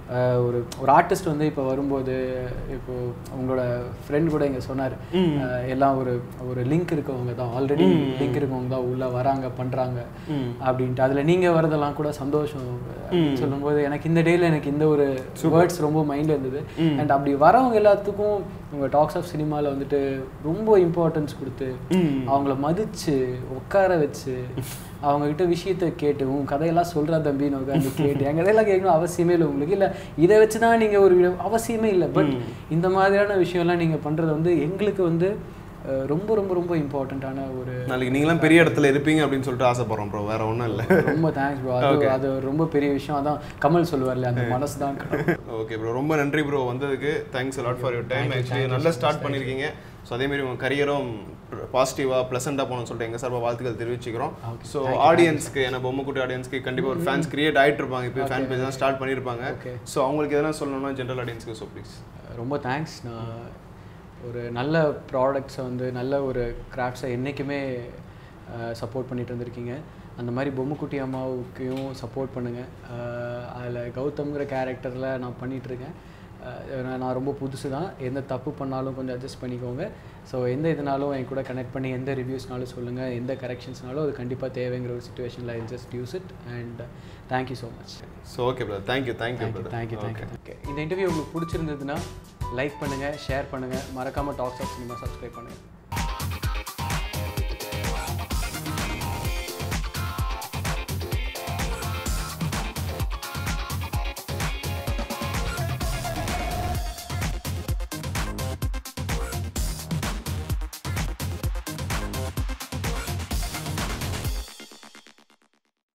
uh, ஒரு ஒரு ஆர்டிஸ்ட் வந்து இப்போ வரும்போது இப்போ உங்களோட ஃப்ரெண்ட் கூட இங்கே சொன்னார் எல்லாம் ஒரு ஒரு லிங்க் இருக்கவங்க தான் ஆல்ரெடி லிங்க் இருக்கவங்க தான் உள்ளே வராங்க பண்ணுறாங்க அப்படின்ட்டு அதில் நீங்கள் வரதெல்லாம் கூட சந்தோஷம் சொல்லும்போது எனக்கு இந்த டேயில் எனக்கு இந்த ஒரு வேர்ட்ஸ் ரொம்ப மைண்டில் இருந்தது அண்ட் அப்படி வரவங்க எல்லாத்துக்கும் உங்கள் டாக்ஸ் ஆஃப் சினிமாவில் வந்துட்டு ரொம்ப இம்பார்ட்டன்ஸ் கொடுத்து அவங்கள மதிச்சு உட்கார வச்சு அவங்க கிட்ட விஷயத்த கேட்டு உன் கதையெல்லாம் சொல்கிறா தம்பின்னு உட்காந்து கேட்டு என் கதையெல்லாம் கேட்கணும் அவசியமே இல்லை உங்களுக்கு இல்லை இதை வச்சு தான் நீங்கள் ஒரு video- அவசியமே இல்லை பட் இந்த மாதிரியான விஷயம்லாம் நீங்கள் பண்ணுறது வந்து எங்களுக்கு வந்து அஹ், ரொம்ப ரொம்ப ரொம்ப இம்பார்ட்டண்ட்டான ஒரு நாளைக்கு நீங்களாம் பெரிய இடத்துல இருப்பீங்க அப்படின்னு சொல்லிட்டு ஆசைப்படுறோம் ப்ரோ வேற ஒன்றும் இல்லை ரொம்ப தேங்க்ஸ் ப்ரோ அது அது ஒரு ரொம்ப பெரிய விஷயம் அதான் கமல் சொல்லுவார்ல அந்த மனசு தான் ஓகே ப்ரோ ரொம்ப நன்றி ப்ரோ வந்ததுக்கு thanks lot for your time actually நல்லா ஸ்டார்ட் பண்ணியிருக்கீங்க ஸோ அதேமாரி உங்கள் கரியரும் பாசிட்டிவாக ப்ளசண்ட்டாக போகணும்னு சொல்லிட்டு எங்கள் சார்பாக வாழ்த்துக்கள் தெரிவிச்சுக்கிறோம் ஸோ ஆடியன்ஸ்க்கு ஏன்னா பொம்மைக்குட்டி ஆடியன்ஸ்க்கு கண்டிப்பாக ஒரு ஃபேன்ஸ் கிரியேட் ஆகிட்டு இருப்பாங்க இப்போ ஃபேன் பேஜ் தான் ஸ்டார்ட் பண்ணியிருப்பாங்க ஸோ அவங்களுக்கு எதனா சொல்லணும்னா ஜென்ரல் ஆடியன்ஸ்க்கு ஸோ ப்ளீஸ் ரொம்ப தேங்க்ஸ் நான் ஒரு நல்ல ப்ராடக்ட்ஸை வந்து நல்ல ஒரு கிராஃப்ட்ஸை என்றைக்குமே சப்போர்ட் பண்ணிட்டு இருந்திருக்கீங்க அந்த மாதிரி பொம்முக்குட்டி அம்மாவுக்கையும் சப்போர்ட் பண்ணுங்கள் அதில் கௌதம்ங்கிற கேரக்டரில் நான் பண்ணிகிட்ருக்கேன் நான் ரொம்ப புதுசு தான் எந்த தப்பு பண்ணாலும் கொஞ்சம் அட்ஜஸ்ட் பண்ணிக்கோங்க ஸோ எந்த இதனாலும் என் கூட கனெக்ட் பண்ணி எந்த ரிவ்யூஸ்னாலும் சொல்லுங்கள் எந்த கரெக்ஷன்ஸ்னாலும் அது கண்டிப்பாக தேவைங்கிற ஒரு சுச்சுவேஷனில் I just use it and thank you so much so okay brother thank you thank you thank you brother thank you thank you okay இந்த இன்டர்வியூ உங்களுக்கு பிடிச்சிருந்ததுன்னா லைக் பண்ணுங்கள் ஷேர் பண்ணுங்கள் மறக்காமல் டாக்ஸ் ஆஃப் சினிமா சப்ஸ்கிரைப் பண்ணுங்கள்